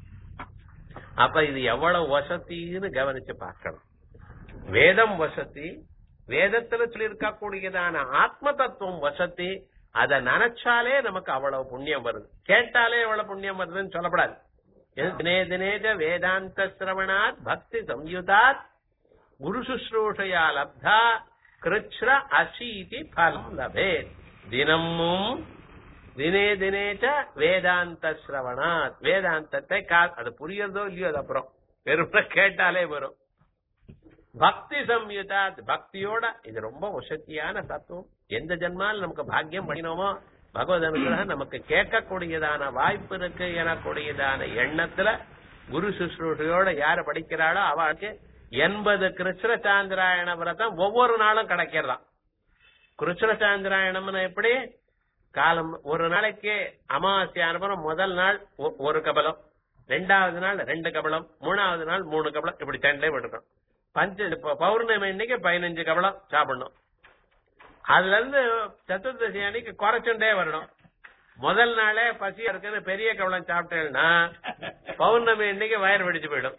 அப்ப இது எவ்வளவு வசத்தின்னு கவனிச்சு பார்க்கணும் வேதம் வசதி வேதத்துல சொல்லியிருக்க கூடியதான ஆத்ம தத்துவம் வசதி அத நினைச்சாலே நமக்கு அவ்வளவு புண்ணியம் வருது கேட்டாலே எவ்வளவு புண்ணியம் வருதுன்னு சொல்லப்படாது தினே தினேஜ வேதாந்த சிரவணாத் பக்தி சம்யுதாத் குரு சுশ্ரூஷையா லப்தா கிருச்ர அசீதி பலம் லபேத் தினமும் தினே தினேச்ச வேதாந்த சிரவணாத் வேதாந்தத்தை கா- அது புரியறதோ இல்லையோ அது அப்புறம் வெறும் கேட்டாலே வரும் பக்தி சம்யுதாத் பக்தியோட இது ரொம்ப வசதியான தத்துவம் எந்த ஜென்மால் நமக்கு பாக்கியம் பண்ணினோமோ பகவத் அனுகிரகம் நமக்கு கேட்கக்கூடியதான வாய்ப்பு இருக்கு எனக்கூடியதான எண்ணத்துல குரு சுশ্ரூஷையோட யாரு படிக்கிறாளோ அவளுக்கு எண்பது கிருஷ்ண சாந்திராயண விரதம் ஒவ்வொரு நாளும் கிடைக்கிறதாம் கிருஷ்ண சாந்திராயணம்னு எப்படி காலம் ஒரு நாளைக்கு அமாவாசை அனுபவம் முதல் நாள் ஒ- ஒரு கபலம் ரெண்டாவது நாள் ரெண்டு கபலம் மூணாவது நாள் மூணு கபலம் இப்படி சண்டை விடணும் பஞ்ச இப்ப பௌர்ணமி அன்னைக்கு பதினஞ்சு கபலம் சாப்பிடணும் அதுல இருந்து சதுர்தசி அன்னைக்கு குறைச்சுண்டே வரணும் முதல் நாளே பசியா இருக்குன்னு பெரிய கவலம் சாப்பிட்டேன்னா பௌர்ணமி அன்னைக்கு வயிறு வெடிச்சு போயிடும்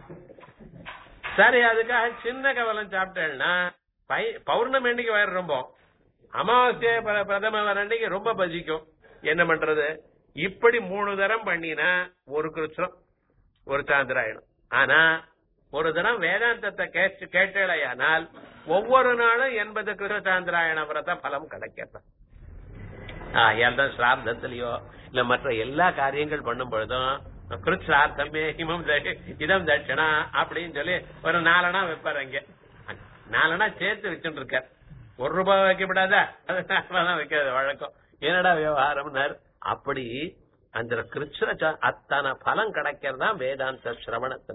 சரி அதுக்காக சின்ன கவலம் சாப்பிட்டேன்னா பை- பௌர்ணமி அன்னைக்கு வயிறு ரொம்ப அமாவாசை பிர- பிரதம வர அன்னைக்கு ரொம்ப பசிக்கும் என்ன பண்றது இப்படி மூணு தரம் பண்ணினா ஒரு கிருஷ்ணம் ஒரு சாந்திராயணம் ஆனா ஒரு தரம் வேதாந்தத்தை கேட்டு கேட்டலையானால் ஒவ்வொரு நாளும் எண்பது கிருஷ்ண சாந்திராயண விரத பலம் கிடைக்கிறது ஆகையால் தான் சிரார்த்தத்திலயோ இல்ல மற்ற எல்லா காரியங்கள் பண்ணும் பொழுதும் கிருஷ்ணார்த்தமே இமம் த- இதம் தட்சணா அப்படின்னு சொல்லி ஒரு நாலனா வைப்பார் அங்க நாலனா சேர்த்து வச்சுட்டு இருக்கார் ஒரு ரூபாய் வைக்கப்படாதா அதனாலதான் வைக்கிறது வழக்கம் என்னடா விவகாரம்னார் அப்படி அந்த கிருஷ்ண ச- அத்தனை பலம் கிடைக்கிறதா வேதாந்த சிரவணத்தினால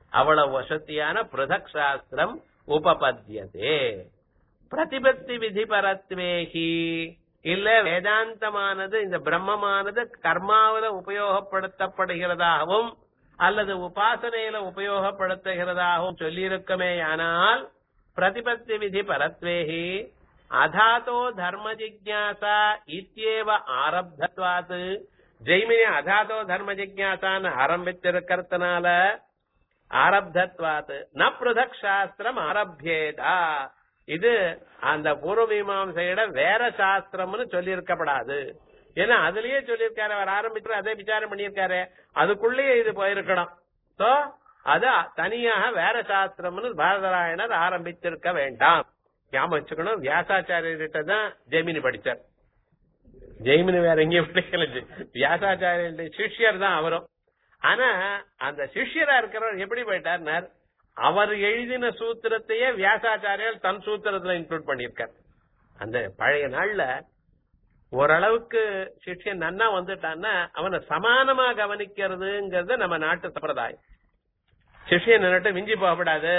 அவ்வளவு வசதியான பிரதக் சாஸ்திரம் உபபத்தியதே பிரதிபத்தி விதி பரத்வேகி இல்ல வேதாந்தமானது இந்த பிரம்மமானது கர்மாவில உபயோகப்படுத்தப்படுகிறதாகவும் அல்லது உபாசனையில உபயோகப்படுத்துகிறதாகவும் சொல்லியிருக்குமே ஆனால் பிரதிபத்தி விதி பரத்வேகி அதாதோ தர்ம ஜிக்யாசா இத்தியேவ ஆரப்தத்வாத் ஜெய்மினி அதாதோ தர்ம ஜிக்யாசான்னு ஆரம்பித்திருக்கிறதுனால ஆரப்தத்வாத் ந பிருதக் சாஸ்திரம் ஆரம்பியேதா இது அந்த பூர்வ மீமாசையிட வேற சாஸ்திரம்னு சொல்லியிருக்கப்படாது ஏன்னா அதுலயே சொல்லியிருக்காரு அவர் ஆரம்பிச்சு அதே விசாரம் பண்ணியிருக்காரு அதுக்குள்ளேயே இது போயிருக்கணும் சோ அது தனியாக வேற சாஸ்திரம்னு பாரதராயணர் ஆரம்பித்திருக்க வேண்டாம் ஞாபகம் வச்சுக்கணும் வியாசாச்சாரியர்கிட்ட தான் ஜெமினி படிச்சார் ஜெய்மினி வேற எங்கேயும் படிக்கல வியாசாச்சாரிய சிஷ்யர் தான் அவரும் ஆனா அந்த சிஷ்யரா இருக்கிறவர் எப்படி போயிட்டார்னார் அவர் எழுதின சூத்திரத்தையே வியாசாச்சாரியர் தன் சூத்திரத்துல இன்க்ளூட் பண்ணியிருக்கார் அந்த பழைய நாள்ல ஓரளவுக்கு சிஷ்யன் நன்னா வந்துட்டான்னா அவனை சமானமா கவனிக்கிறதுங்கிறது நம்ம நாட்டு சம்பிரதாயம் சிஷ்யன் நின்னுட்டு மிஞ்சி போகப்படாது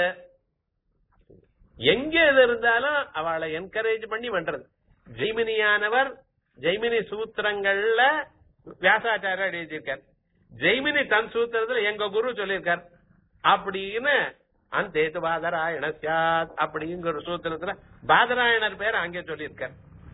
எங்க இது இருந்தாலும் அவளை என்கரேஜ் பண்ணி பண்றது ஜெய்மினியானவர் ஜெய்மினி சூத்திரங்கள்ல வியாசாச்சாரியர் எழுதியிருக்கார் ஜெய்மினி தன் சூத்திரத்துல எங்க குரு சொல்லியிருக்கார் அப்படின்னு அந்தேத்து பாதராயண சாத் அப்படிங்கிற சூத்திரத்துல பாதராயணர் பேர் அங்கே சொல்லியிருக்கார்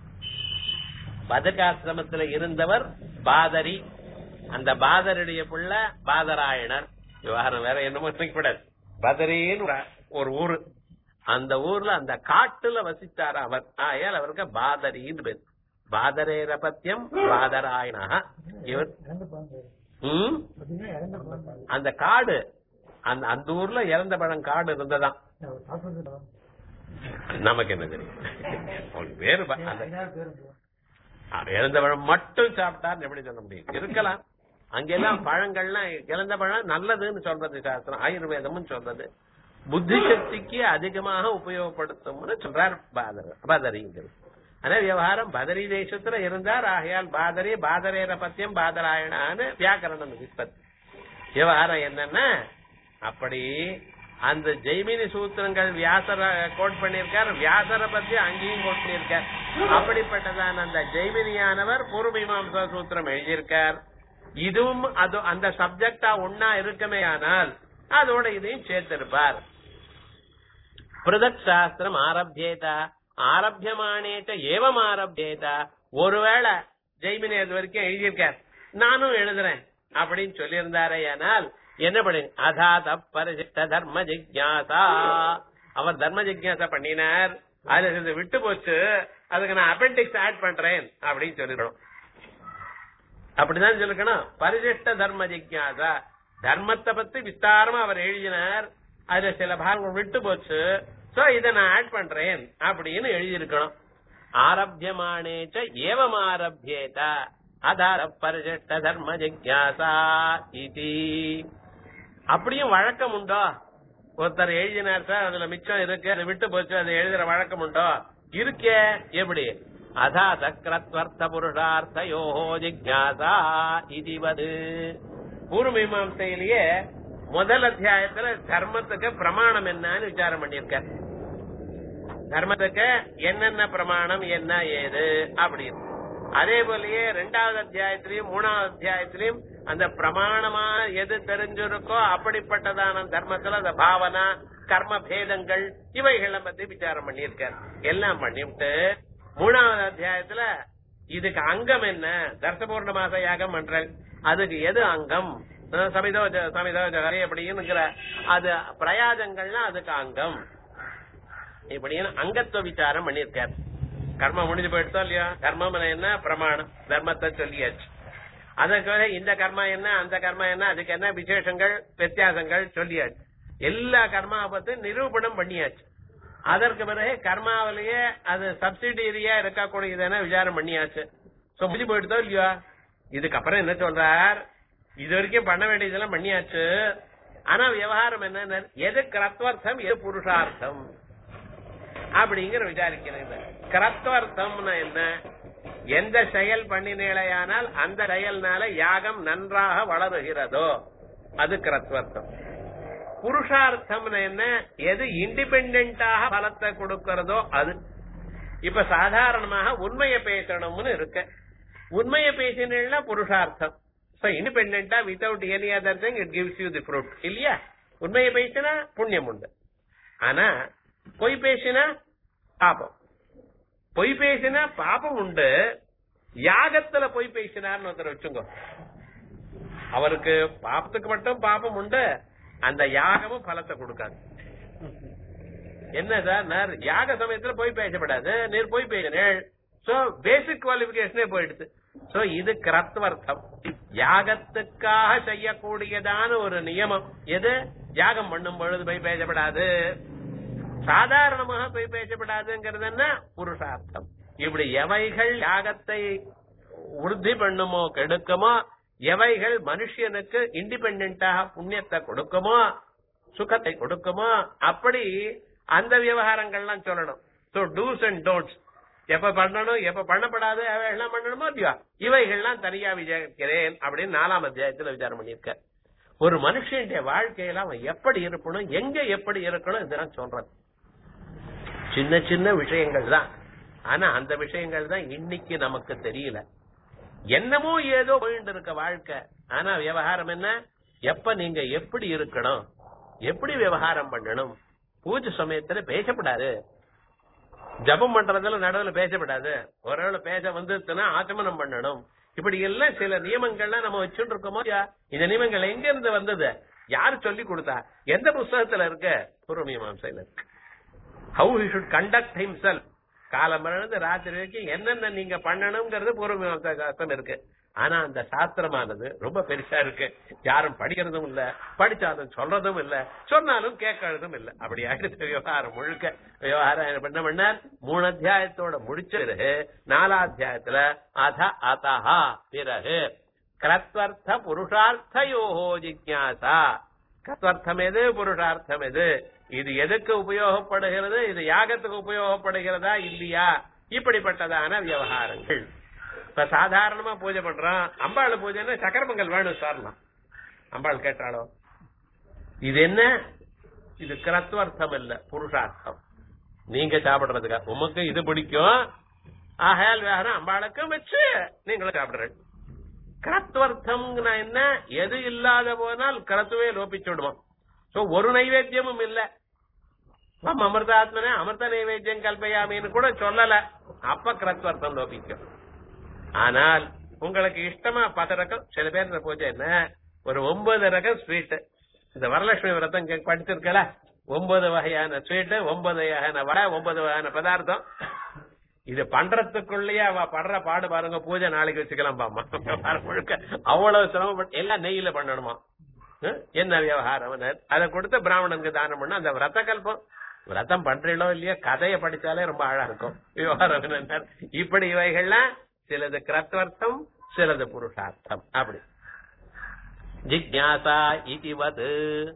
பதகாசிரமத்துல இருந்தவர் பாதரி அந்த பாதருடைய புள்ள பாதராயணர் விவகாரம் வேற என்னமோ கூடாது பதரின்னு ஒரு ஊரு அந்த ஊர்ல அந்த காட்டுல வசித்தார் அவர் ஆயால் அவருக்கு பாதரின்னு பேர் பாதரேர பத்தியம் பாதராயணா இவர் இறந்து போங்க ம்? பார்த்தீங்கன்னா இறந்து போங்க அந்த காடு அந்த அந்த ஊர்ல இறந்த பழம் காடு இருந்ததாம் சாப்பிட்டு நமக்கு என்ன தெரியும் அவருக்கு பேரு ப- அந்த ஐநாறு பேர் இருந்தோம். அது இறந்த பழம் மட்டும் சாப்பிட்டார்னு எப்படி சொல்ல முடியும் இருக்கலாம் அங்கெல்லாம் பழங்கள்லாம் இறந்த பழம் நல்லதுன்னு சொல்றது சாஸ்திரம் ஆயுர்வேதமும் சொல்றது புத்தி சக்திக்கு அதிகமாக உபயோகப்படுத்தும்னு சொல்றார் பாதர் பதரிங்கிறது ஆனா விவகாரம் பதரி தேசத்துல இருந்தார் ஆகையால் பாதரி பாதரேர பத்தியம் பாதராயணான்னு வியாக்கரணம் விற்பத்தி விவகாரம் என்னன்னா அப்படி அந்த ஜெய்மினி சூத்திரங்கள் வியாசர கோட் பண்ணியிருக்கார் வியாசரை பத்தி அங்கேயும் கோட் பண்ணியிருக்கார் அப்படிப்பட்டதான அந்த ஜெய்மினியானவர் பூர்வமீமாம்சா சூத்திரம் எழுதியிருக்கார் இதுவும் அது அந்த சப்ஜெக்டா ஒன்னா இருக்குமே ஆனால் அதோட இதையும் சேர்த்திருப்பார் பிருதக் சாஸ்திரம் ஆரம்பியேதா ஆரம்பியமானேட்ட ஏவம் ஆரம்பியேதா ஒருவேளை ஜெய்மினி அது வரைக்கும் எழுதியிருக்கார் நானும் எழுதுறேன் அப்படின்னு சொல்லியிருந்தாரே ஆனால் என்ன பண்ணு அதாத பரிசிஷ்ட தர்ம ஜிக்யாசா அவர் தர்ம ஜிக்யாசா பண்ணினார் அது இது விட்டு போச்சு அதுக்கு நான் அப்பெண்டிக்ஸ் ஆட் பண்றேன் அப்படின்னு சொல்லிடணும் அப்படிதான் சொல்லிக்கணும் பரிசிஷ்ட தர்ம ஜிக்யாசா தர்மத்தை பத்தி விஸ்தாரமா அவர் எழுதினார் அதுல சில பாகங்கள் விட்டு போச்சு சோ இத நான் ஆட் பண்றேன் அப்படின்னு எழுதியிருக்கணும் ஆரம்பியமானேச்ச ஏவம் ஆரம்பியேத அதார பரிசிஷ்ட தர்ம ஜிக்யாசா இது அப்படியும் வழக்கம் உண்டோ ஒருத்தர் எழுதினார் சார் அதுல மிச்சம் இருக்கு அது விட்டு போச்சு அது எழுதுற வழக்கம் உண்டோ இருக்கே எப்படி அதா சக்கரத்வர்த்த புருஷார்த்தயோ ஜிக்யாசா இதுவது பூர்வமீமாசையிலேயே முதல் அத்தியாயத்துல தர்மத்துக்கு பிரமாணம் என்னன்னு விசாரம் பண்ணியிருக்கார் தர்மத்துக்கு என்னென்ன பிரமாணம் என்ன ஏது அப்படின்னு அதே போலயே ரெண்டாவது அத்தியாயத்திலையும் மூணாவது அத்தியாயத்திலையும் அந்த பிரமாணமா எது தெரிஞ்சிருக்கோ அப்படிப்பட்டதான தர்மத்துல அந்த பாவனா கர்ம பேதங்கள் இவைகளை பத்தி விசாரம் பண்ணியிருக்கார் எல்லாம் பண்ணிவிட்டு மூணாவது அத்தியாயத்துல இதுக்கு அங்கம் என்ன தர்சபூர்ண மாச யாகம் பண்றேன் அதுக்கு எது அங்கம் அஹ் சமிதோ ஜ- சமிதோ ஜகரி அப்படிங்கிற அது பிரயாஜங்கள்னா அதுக்கு அங்கம் இப்படின்னு அங்கத்துவ விசாரம் பண்ணியிருக்கார் கர்மம் முடிஞ்சு போயிடுதோ இல்லையா கர்மம் என்ன பிரமாணம் தர்மத்தை சொல்லியாச்சு அதற்கு பிறகு இந்த கர்மா என்ன அந்த கர்மா என்ன அதுக்கு என்ன விசேஷங்கள் வித்தியாசங்கள் சொல்லியாச்சு எல்லா கர்மாவை பத்தி நிரூபணம் பண்ணியாச்சு அதற்கு பிறகு கர்மாவிலேயே அது சப்சிடியரியா இருக்கக்கூடியதுன்னு விசாரம் பண்ணியாச்சு சோ முடிஞ்சு போயிடுதோ இல்லையா இதுக்கப்புறம் என்ன சொல்றார் இது வரைக்கும் பண்ண வேண்டியதெல்லாம் பண்ணியாச்சு ஆனா விவகாரம் என்ன எது கிரத்வர்த்தம் எது புருஷார்த்தம் அப்படிங்கிற விசாரிக்கிறது கிரத்வர்த்தம்னா என்ன எந்த செயல் பண்ணினேலையானால் அந்த செயல்னால யாகம் நன்றாக வளருகிறதோ அது கிரத்வர்த்தம் புருஷார்த்தம்னு என்ன எது இண்டிபெண்டாக பலத்தை கொடுக்கறதோ அது இப்ப சாதாரணமாக உண்மையை பேசணும்னு இருக்கு உண்மையை பேசினா புருஷார்த்தம் so independent without any other thing it gives you the fruit இல்லையா உண்மையை பேசினா புண்ணியம் உண்டு ஆனா பொய் பேசினா பாபம் பொய் பேசினா பாபம் உண்டு யாகத்துல பொய் பேசினார்னு ஒருத்தர் வச்சுங்க அவருக்கு பாபத்துக்கு மட்டும் பாபம் உண்டு அந்த யாகமும் பலத்தை கொடுக்காது என்ன சார் நான் யாக சமயத்துல போய் பேசப்படாது நீர் போய் பேசினேள் சோ பேசிக் குவாலிபிகேஷனே போயிடுது சோ இது கிரத்வர்த்தம் யாகத்துக்காக செய்யக்கூடியதான ஒரு நியமம் எது யாகம் பண்ணும் பொழுது போய் பேசப்படாது சாதாரணமாக போய் பேசப்படாதுங்கிறது என்ன புருஷார்த்தம் இப்படி எவைகள் யாகத்தை உறுதி பண்ணுமோ கெடுக்குமோ எவைகள் மனுஷனுக்கு இண்டிபெண்டாக புண்ணியத்தை கொடுக்குமோ சுகத்தை கொடுக்குமோ அப்படி அந்த விவகாரங்கள்லாம் சொல்லணும் சோ டூஸ் அண்ட் டோன்ட்ஸ் எப்ப பண்ணணும் எப்ப பண்ணப்படாது எல்லாம் பண்ணணுமோ இல்லையா இவைகள்லாம் தனியா விசாரிக்கிறேன் அப்படின்னு நாலாம் அத்தியாயத்துல விசாரம் பண்ணியிருக்க ஒரு மனுஷனுடைய வாழ்க்கையில அவன் எப்படி இருக்கணும் எங்க எப்படி இருக்கணும் இதெல்லாம் சொல்றது சின்ன சின்ன விஷயங்கள் தான் ஆனா அந்த விஷயங்கள் தான் இன்னைக்கு நமக்கு தெரியல என்னமோ ஏதோ போயிட்டு இருக்க வாழ்க்கை ஆனா விவகாரம் என்ன எப்ப நீங்க எப்படி இருக்கணும் எப்படி விவகாரம் பண்ணணும் பூஜை சமயத்துல பேசப்படாது ஜபம் பண்றதுல நடுவுல பேசப்படாது ஒருவேளை பேச வந்துச்சுன்னா ஆச்சமனம் பண்ணணும் இப்படி எல்லாம் சில நியமங்கள்லாம் நம்ம வச்சுட்டு இருக்கோமோ இல்லையா? இந்த நியமங்கள் எங்க இருந்து வந்தது யார் சொல்லி கொடுத்தா எந்த புஸ்தகத்துல இருக்கு பூர்வ மீமாசையில இருக்கு how he should conduct himself காலமிருந்து ராத்திரி வரைக்கும் என்னென்ன நீங்க பண்ணணுங்கிறது பூர்வ மீமாசா சாஸ்திரம் இருக்கு ஆனா அந்த சாஸ்திரமானது ரொம்ப பெருசா இருக்கு யாரும் படிக்கிறதும் இல்ல படிச்சாலும் சொல்றதும் இல்ல சொன்னாலும் கேட்கறதும் இல்ல அப்படி ஆயிடுச்சு விவகாரம் முழுக்க விவகாரம் என்ன பண்ணார் மூணு அத்தியாயத்தோட முடிச்சது நாலா அத்தியாயத்துல அத அதஹா பிறகு கிரத்வர்த்த புருஷார்த்தயோகோ ஜிக்யாசா கத்வர்த்தம் எது புருஷார்த்தம் எது இது எதுக்கு உபயோகப்படுகிறது இது யாகத்துக்கு உபயோகப்படுகிறதா இல்லையா இப்படிப்பட்டதான விவகாரங்கள் இப்ப சாதாரணமா பூஜை பண்றோம் அம்பாள் பூஜைன்னா சக்கரமங்கல் வேணும் சார்லாம் அம்பாள் கேட்டாளோ இது என்ன இது கிரத்வர்த்தம் இல்ல புருஷார்த்தம் நீங்க சாப்பிடுறதுக்கா உமக்கு இது பிடிக்கும் ஆகையால் வேற அம்பாளுக்கும் வச்சு நீங்களும் சாப்பிடுறேன் கிரத்வர்த்தம்னா என்ன எது இல்லாத போனால் கிரத்துவே லோபிச்சு விடுவோம் சோ ஒரு நைவேத்தியமும் இல்ல மம் அமிர்தாத்மனே அமிர்த நைவேத்தியம் கல்பயாமின்னு கூட சொல்லல அப்ப கிரத்வர்த்தம் லோபிக்கும் ஆனால் உங்களுக்கு இஷ்டமா பத்து ரகம் சில பேர் இந்த பூஜை என்ன ஒரு ஒன்பது ரகம் ஸ்வீட் இந்த வரலட்சுமி விரதம் இங்க படிச்சிருக்கல ஒன்பது வகையான ஸ்வீட் ஒன்பது வகையான வடை ஒன்பது வகையான பதார்த்தம் இது பண்றதுக்குள்ளேயே அவ படுற பாடு பாருங்க பூஜை நாளைக்கு வச்சுக்கலாம் பாமா முழுக்க அவ்வளவு சிரமப்பட்டு எல்லாம் நெய்யில பண்ணணுமா ஹம்? என்ன விவகாரம் அதை கொடுத்து பிராமணனுக்கு தானம் பண்ண அந்த விரத கல்பம் விரதம் பண்றீங்களோ இல்லையோ கதையை படிச்சாலே ரொம்ப அழகா இருக்கும் விவகாரம் என்ன இப்படி இவைகள்லாம் சிலது கிரத்வர்த்தம் சிலது புருஷார்த்தம் அப்படி ஜிக்யாசா இதுவது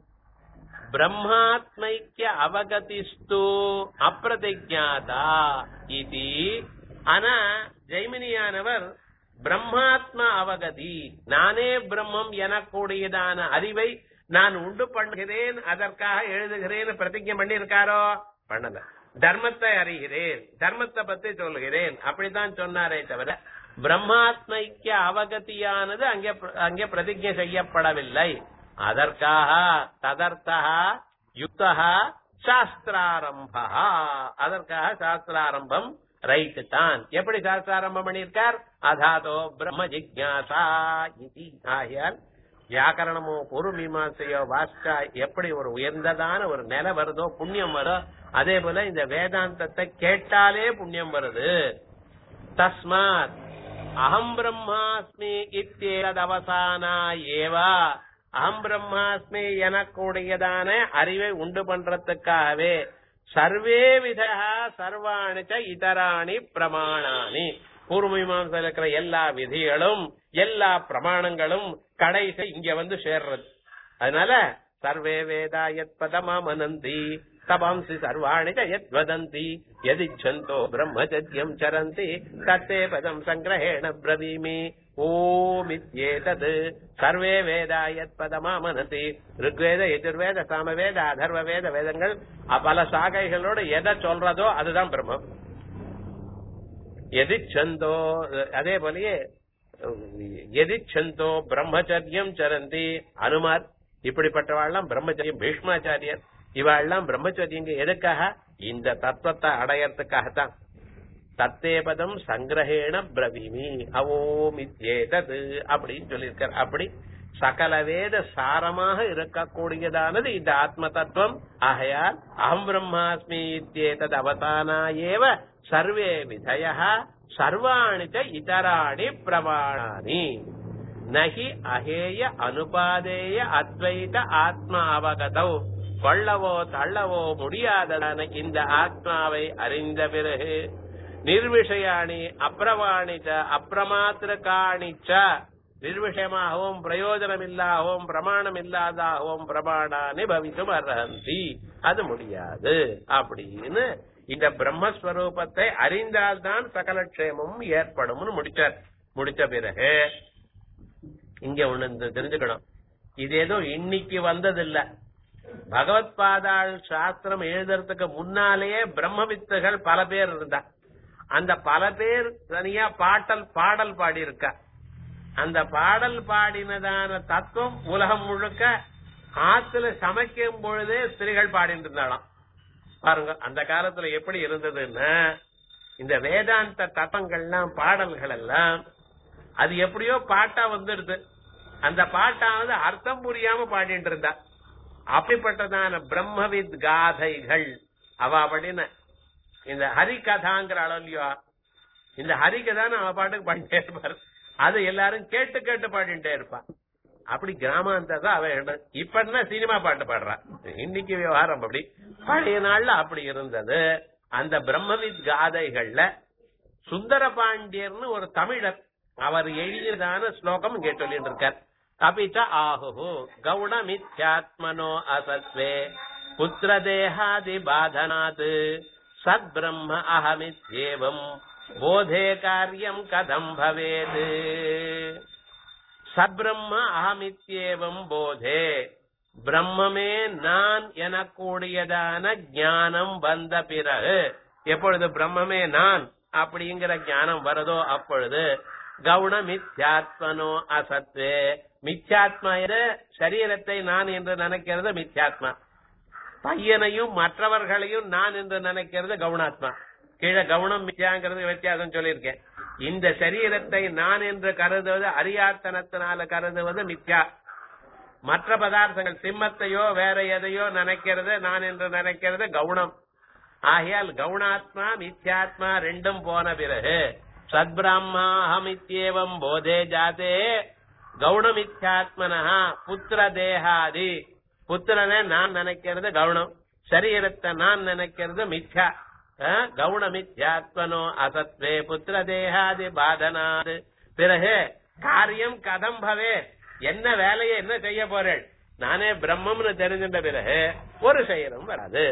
பிரம்மாத்மைக்கிய அவகதிஸ்து அப்பிரதிஜாதா இது ஆனா ஜெய்மினியானவர் பிரம்மாத்ம அவகதி நானே பிரம்மம் எனக்கூடியதான அறிவை நான் உண்டு பண்ணுகிறேன் அதற்காக எழுதுகிறேன் பிரதிஜை பண்ணியிருக்காரோ பண்ணல தர்மத்தை அறிகிறேன் தர்மத்தை பத்தி சொல்கிறேன் அப்படித்தான் சொன்னாரே தவிர பிரம்மாத்மைக்கிய அவகதியானது அங்கே அங்கே பிரதிஜை செய்யப்படவில்லை அதற்காக ததர்த்தா யுக்தா சாஸ்திராரம்பா அதற்காக சாஸ்திராரம்பம் ரைட் தான் எப்படி சாஸ்திராரம்பம் பண்ணியிருக்கார் அதாதோ பிரம்ம ஜிக்யாசா இதி ஆகையால் வியாக்கரணமோ பொரு மீமாசையோ வாஸ்கா எப்படி ஒரு உயர்ந்ததான ஒரு நிலை வருதோ புண்ணியம் வரும் அதே போல இந்த வேதாந்தத்தை கேட்டாலே புண்ணியம் வருது தஸ்மாத் அகம் பிரம்மாஸ்மி இத்தேதவசானா ஏவா அகம் பிரம்மாஸ்மி எனக்கூடியதான அறிவை உண்டு பண்றதுக்காகவே சர்வே விதா சர்வாணி ச இதராணி பிரமாணானி பூர்வமீமாசையில் இருக்கிற எல்லா விதிகளும் எல்லா பிரமாணங்களும் கடைசி இங்க வந்து சேர்றது அதனால சர்வே வேதா யத் பதமாமனந்தி தபாம்சி சர்வாணி ச யத் வதந்தி யதிச்சந்தோ பிரம்மச்சரியம் சரந்தி தத்தே பதம் சங்கிரஹேண பிரவீமி ஓமித்யேதத் சர்வே வேதா யத் பதமா மனசி ருக்வேத எதிர்வேத சாமவேத அதர்வ வேத வேதங்கள் அ- பல சாகைகளோட எதை சொல்றதோ அதுதான் பிரம்மம் எதிச்சந்தோ அதே போலயே எதிச்சந்தோ பிரம்மச்சரியம் சரந்தி அனுமார் இப்படிப்பட்டவாள்லாம் பிரம்மச்சரியம் பீஷ்மாச்சாரியர் இவாள்லாம் பிரம்மச்சரியங்க எதுக்காக இந்த தத்துவத்தை அடையறதுக்காகத்தான் தத்தேபதம் சங்கிரகேண பிரவிமி அவோமித்யேதது அப்படின்னு சொல்லியிருக்கார் அப்படி சகல வேத சாரமாக இருக்கக்கூடியதானது இந்த ஆத்ம தத்துவம் ஆகையால் அகம் பிரம்மாஸ்மி இத்யேதத் அவதானா ஏவ சர்வே விதய சர்வாணி ச இதராணி பிரமாணானி நகி அகேய அனுபாதேய அத்வைத ஆத்ம அவகதௌ கொள்ளவோ தள்ளவோ முடியாததான இந்த ஆத்மாவை அறிந்த பிறகு நிர்விஷயாணி அப்பிரமாணிச்ச அப்பிரமாத்திரகாணிச்ச நிர்விஷயமாகவும் பிரயோஜனமில்லாகவும் பிரமாணம் இல்லாதாகவும் பிரமாணானி பவித்தும் அர்ஹந்தி அது முடியாது அப்படின்னு இந்த பிரம்மஸ்வரூபத்தை அறிந்தால்தான் சகல க்ஷேமமும் ஏற்படும்னு முடிச்சார் முடிச்ச பிறகு இங்க ஒண்ணு இந்த தெரிஞ்சுக்கணும் இது ஏதோ இன்னைக்கு வந்ததில்ல பகவத் பாதாள் சாஸ்திரம் எழுதுறதுக்கு முன்னாலேயே பிரம்மவித்துகள் பல பேர் இருந்தா அந்த பல பேர் தனியா பாட்டல் பாடல் பாடி இருக்கா அந்த பாடல் பாடினதான தத்துவம் உலகம் முழுக்க ஆத்துல சமைக்கும் பொழுதே ஸ்திரீகள் பாடிட்டு இருந்தாளாம் பாருங்க அந்த காலத்துல எப்படி இருந்ததுன்னா இந்த வேதாந்த தப்பங்கள்லாம் பாடல்கள் எல்லாம் அது எப்படியோ பாட்டா வந்துடுது அந்த பாட்டாவது அர்த்தம் புரியாம பாடிட்டு இருந்தா அப்படிப்பட்டதான பிரம்மவித் காதைகள் அவ அப்படின்னு இந்த ஹரிகதாங்கிற அளவுலயோ இந்த ஹரிகதான்னு அவ பாட்டுக்கு பாடிட்டே இருப்பாரு அது எல்லாரும் கேட்டு கேட்டு பாடிட்டே இருப்பா அப்படி கிராமாந்தரம் அவ இடம். இப்ப என்ன சினிமா பாட்டு பாடுறா இன்னைக்கு விவகாரம் அப்படி பழைய நாள்ல அப்படி இருந்தது அந்த பிரம்மவித் காதைகள்ல சுந்தர பாண்டியர்னு ஒரு தமிழர் அவர் எழுதியதான ஸ்லோகம் இங்கே சொல்லிட்டு இருக்கார் அபிச்ச ஆஹு கௌணமித்யாத்மனோ அசத்வே புத்திர தேகாதி பாதனாத் சத் பிரம்ம அகமித்யேவம் போதே காரியம் கதம் பவேத் சத்பிரம்ம அகமித்யேவம் போதே பிரம்மமே நான் எனக்கூடியதான ஞானம் வந்த பிறகு எப்பொழுது பிரம்மமே நான் அப்படிங்கிற ஞானம் வரதோ அப்பொழுது கவுன மித்யாத்மனோ அசத்வே மித்யாத்மா எது சரீரத்தை நான் என்று நினைக்கிறது மித்யாத்மா பையனையும் மற்றவர்களையும் நான் என்று நினைக்கிறது கவுனாத்மா கீழே கவுனம் மித்யாங்கிறது வித்தியாசம் சொல்லியிருக்கேன் இந்த சரீரத்தை நான் என்று கருதுவது அரியாத்தனத்தினால கருதுவது மித்யா மற்ற பதார்த்தங்கள் சிம்மத்தையோ வேற எதையோ நினைக்கிறது நான் என்று நினைக்கிறது கவுனம் ஆகையால் கவுனாத்மா மித்யாத்மா ரெண்டும் போன பிறகு சத்பிராமா அகமித்யேவம் போதே ஜாதே கவுனமித்யாத்மனா புத்திர தேகாதி புத்திரனை நான் நினைக்கிறது கவுனம் சரீரத்தை நான் நினைக்கிறது மித்யா அஹ், கவுனமித்யாத்மனோ அசத்வே புத்திர தேகாதி பாதனாது பிறகு காரியம் கதம் பவே என்ன வேலையை என்ன செய்ய போறேன் நானே பிரம்மம்னு தெரிஞ்சின்ற பிறகு ஒரு செயலும் வராது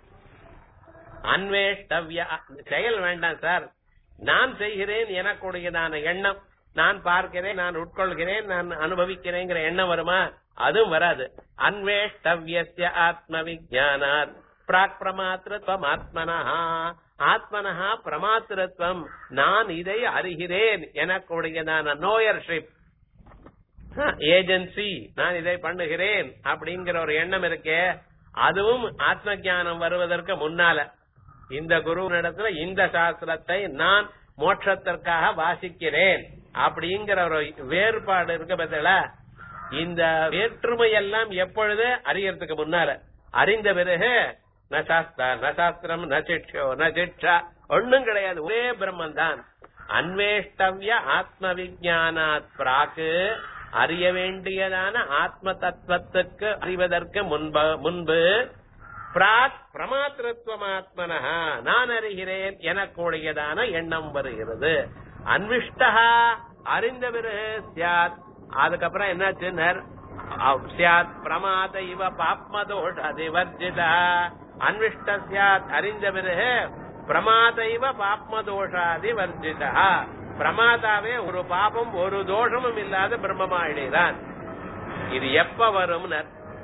அன்வேஷ்டவ்ய செயல் வேண்டாம் சார் நான் செய்கிறேன் எனக்குடையதான எண்ணம் நான் பார்க்கிறேன் நான் உட்கொள்கிறேன் நான் அனுபவிக்கிறேங்கிற எண்ணம் வருமா அதுவும் வராது அன்வேஷ்டவ்யஸ்ய ஆத்ம விஜயானாத் பிராக் பிரமாத்திரத்துவம் ஆத்மனா ஆத்மனஹா பிரமாத்திரத்துவம் நான் இதை அறிகிறேன் எனக்குடையதான நோயர்ஷிப் ஏஜென்சி நான் இதை பண்ணுகிறேன் அப்படிங்கிற ஒரு எண்ணம் இருக்கே அதுவும் ஆத்ம ஞானம் வருவதற்கு முன்னால இந்த குருவினிடத்துல இந்த சாஸ்திரத்தை நான் மோட்சத்திற்காக வாசிக்கிறேன் அப்படிங்கிற ஒரு வேறுபாடு இருக்க பதில இந்த வேற்றுமை எல்லாம் எப்பொழுது அறியறதுக்கு முன்னால அறிந்த பிறகு ந சாஸ்தா ந சாஸ்திரம் ந சிக்ஷோ ந சிக்ஷா ஒண்ணும் கிடையாது ஒரே பிரம்மன் தான் அன்வேஷ்டவ்ய ஆத்ம விஜயானாத் பிராக்கு அறிய வேண்டியதான ஆத்ம தத்துவத்துக்கு அறிவதற்கு முன்ப முன்பு பிராக் பிரமாத்திரத்துவமாத்மனஹா நான் அறிகிறேன் எனக்கூடியதான எண்ணம் வருகிறது அன்விஷ்டா அறிந்த பிறகு சியாத் அதுக்கப்புறம் என்னாச்சுன்னர் அவ் சியாத் பிரமாத இவ பாப்மதோஷ அதிவர்ஜிதா அன்விஷ்ட சியாத் அறிந்த பிறகு பிரமாதைவ பாப்ம தோஷாதி வர்ஜிதா பிரமாதாவே ஒரு பாபம் ஒரு தோஷமும் இல்லாத பிரம்மமாயிடுகிறான் இது எப்ப வரும்னர்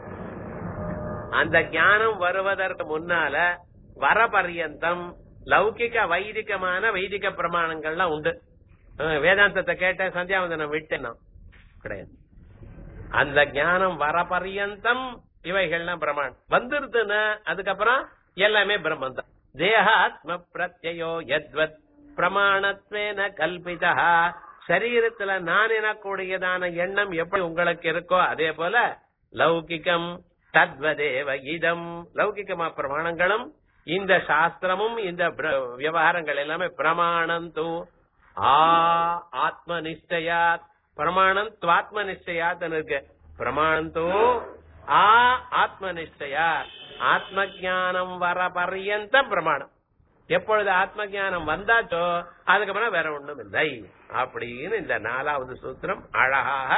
அந்த ஞானம் வருவதற்கு முன்னால வர பர்யந்தம் லௌகிக வைதிகமான வைதிக பிரமாணங்கள்லாம் உண்டு அஹ் வேதாந்தத்தை கேட்ட சந்தியாவந்தனம் விட்டேன் நான் கிடையாது அந்த ஞானம் வர பர்யந்தம் இவைகள்லாம் பிரமாணம் வந்துருதுன்னா அதுக்கப்புறம் எல்லாமே பிரம்மம் தான் தேகாத்ம பிரத்யோ யத்வத் பிரமாணத்வேன கல்பிதா சரீரத்துல நான் எனக்கூடியதான எண்ணம் எப்படி உங்களுக்கு இருக்கோ அதே போல லௌகிகம் தத்வதேவ இதம் லௌகிகமா பிரமாணங்களும் இந்த சாஸ்திரமும் இந்த பிர- விவகாரங்கள் எல்லாமே பிரமாணம் தூ ஆ ஆத்ம நிஷ்டயாத் பிரமாணம் துவாத்ம நிஷ்டயாத் இருக்கு பிரமாணம் தூ ஆ ஆத்ம நிஷ்டயா ஆத்ம ஞானம் வர பர்யந்தம் பிரமாணம் எப்பொழுது ஆத்ம ஞானம் வந்தாச்சோ அதுக்கப்புறம் வேற ஒண்ணும் இல்லை அப்படின்னு இந்த நாலாவது சூத்திரம் அழகாக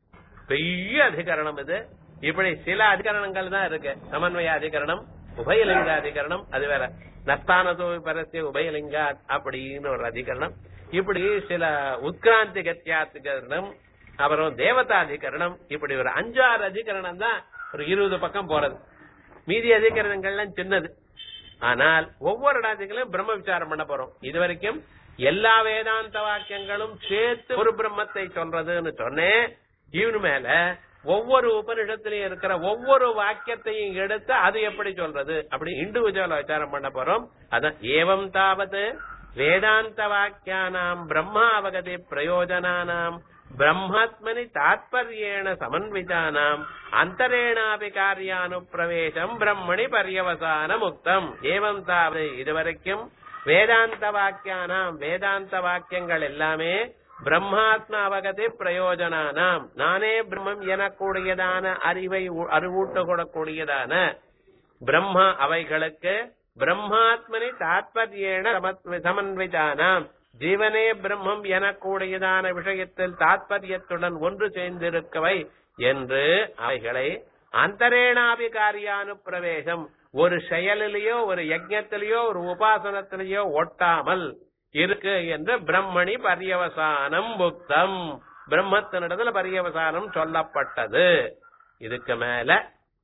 பெரிய அதிகரணம் இது இப்படி சில அதிகரணங்கள் தான் இருக்கு சமன்வய அதிகரணம் உபயலிங்க அதிகரணம் அது வேற நஸ்தானதோ பரஸ்ய உபயலிங்கா அப்படின்னு ஒரு அதிகரணம் இப்படி சில உத்கிராந்தி கத்தியாதிகரணம் அப்புறம் தேவதாதிகரணம் இப்படி ஒரு அஞ்சாறு அதிகரணம் தான் ஒரு இருபது பக்கம் போறது மீதி அதிகரணங்கள்லாம் சின்னது ஆனால் ஒவ்வொரு ராஜிகளும் பிரம்ம விசாரம் பண்ண போறோம் இது வரைக்கும் எல்லா வேதாந்த வாக்கியங்களும் சேர்த்து ஒரு பிரம்மத்தை சொல்றதுன்னு சொன்னேன் இவனு மேல ஒவ்வொரு உபனிஷத்திலையும் இருக்கிற ஒவ்வொரு வாக்கியத்தையும் எடுத்து அது எப்படி சொல்றது அப்படி இண்டிவிஜுவல் விசாரம் பண்ண போறோம் அதான் ஏவம் தாவது வேதாந்த வாக்கியானாம் பிரம்மாவகதி பிரயோஜனானாம் பிரம்மாத்மனி தாத்பர்யேண சமன்விதானாம் அந்தரேணாபி காரியானுப்பிரவேசம் பிரம்மணி பரியவசான முக்தம் ஏவம் தாவது இதுவரைக்கும் வேதாந்த வாக்கியானாம் வேதாந்த வாக்கியங்கள் எல்லாமே பிரம்மாத்ம அவகதி பிரயோஜனானாம் நானே பிரம்மம் எனக்கூடியதான அறிவை உ- அறிவூட்டக்கூடக்கூடியதான பிரம்ம அவைகளுக்கு பிரம்மாத்மனி தாத்பர்யேன சமத்வ- சமன்விதானாம் ஜீவனே பிரம்மம் எனக்கூடியதான விஷயத்தில் தாத்பரியத்துடன் ஒன்று சேர்ந்திருக்கவை என்று அவைகளை அந்தரேணாபி காரியானுப்பிரவேசம் ஒரு செயலிலேயோ ஒரு யஜ்ஞத்திலேயோ ஒரு உபாசனத்திலேயோ ஒட்டாமல் இருக்கு என்று பிரம்மணி பரியவசானம் புக்தம் பிரம்மத்தினிடத்துல பரியவசானம் சொல்லப்பட்டது இதுக்கு மேல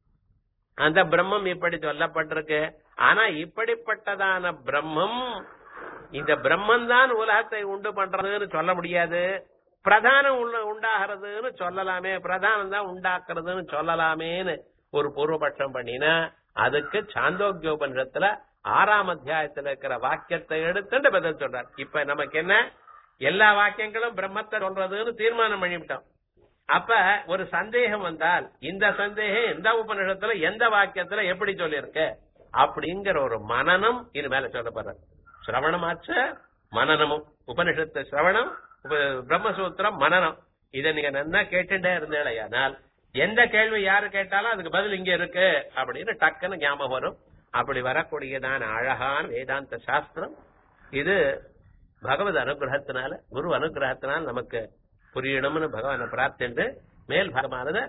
அந்த பிரம்மம் இப்படி சொல்லப்பட்டிருக்கு ஆனா இப்படிப்பட்டதான பிரம்மம் இந்த பிரம்மன் தான் உலகத்தை உண்டு பண்றதுன்னு சொல்ல முடியாது பிரதானம் உள்ள உண்டாகிறதுன்னு சொல்லலாமே பிரதானம் தான் உண்டாக்குறதுன்னு சொல்லலாமேன்னு ஒரு பூர்வபட்சம் பண்ணினா அதுக்கு சாந்தோக்கியோபனிஷத்துல ஆறாம் அத்தியாயத்துல இருக்கிற வாக்கியத்தை எடுத்துட்டு பதில் சொல்றார் இப்ப நமக்கு என்ன எல்லா வாக்கியங்களும் பிரம்மத்தை சொல்றதுன்னு தீர்மானம் பண்ணிவிட்டோம் அப்ப ஒரு சந்தேகம் வந்தால் இந்த சந்தேகம் எந்த உபநிஷத்துல எந்த வாக்கியத்துல எப்படி சொல்லியிருக்கு அப்படிங்கிற ஒரு மனனம் இது மேல சொல்லப்படுறது சிரவணமாச்ச மனனமும் உபனிஷத்து சிரவணம் உப- பிரம்மசூத்திரம் மனனம் இதை நீங்க நன்னா கேட்டுட்டே இருந்தேனால் எந்த கேள்வி யாரு கேட்டாலும் அதுக்கு பதில் இங்க இருக்கு அப்படின்னு டக்குன்னு ஞாபகம் வரும் அப்படி வரக்கூடியதான அழகான வேதாந்த சாஸ்திரம் இது பகவத் அனுகிரகத்தினால குரு அனுகிரகத்தினால நமக்கு புரியணும்னு பகவானை பிரார்த்திண்டு மேல் பாகமானது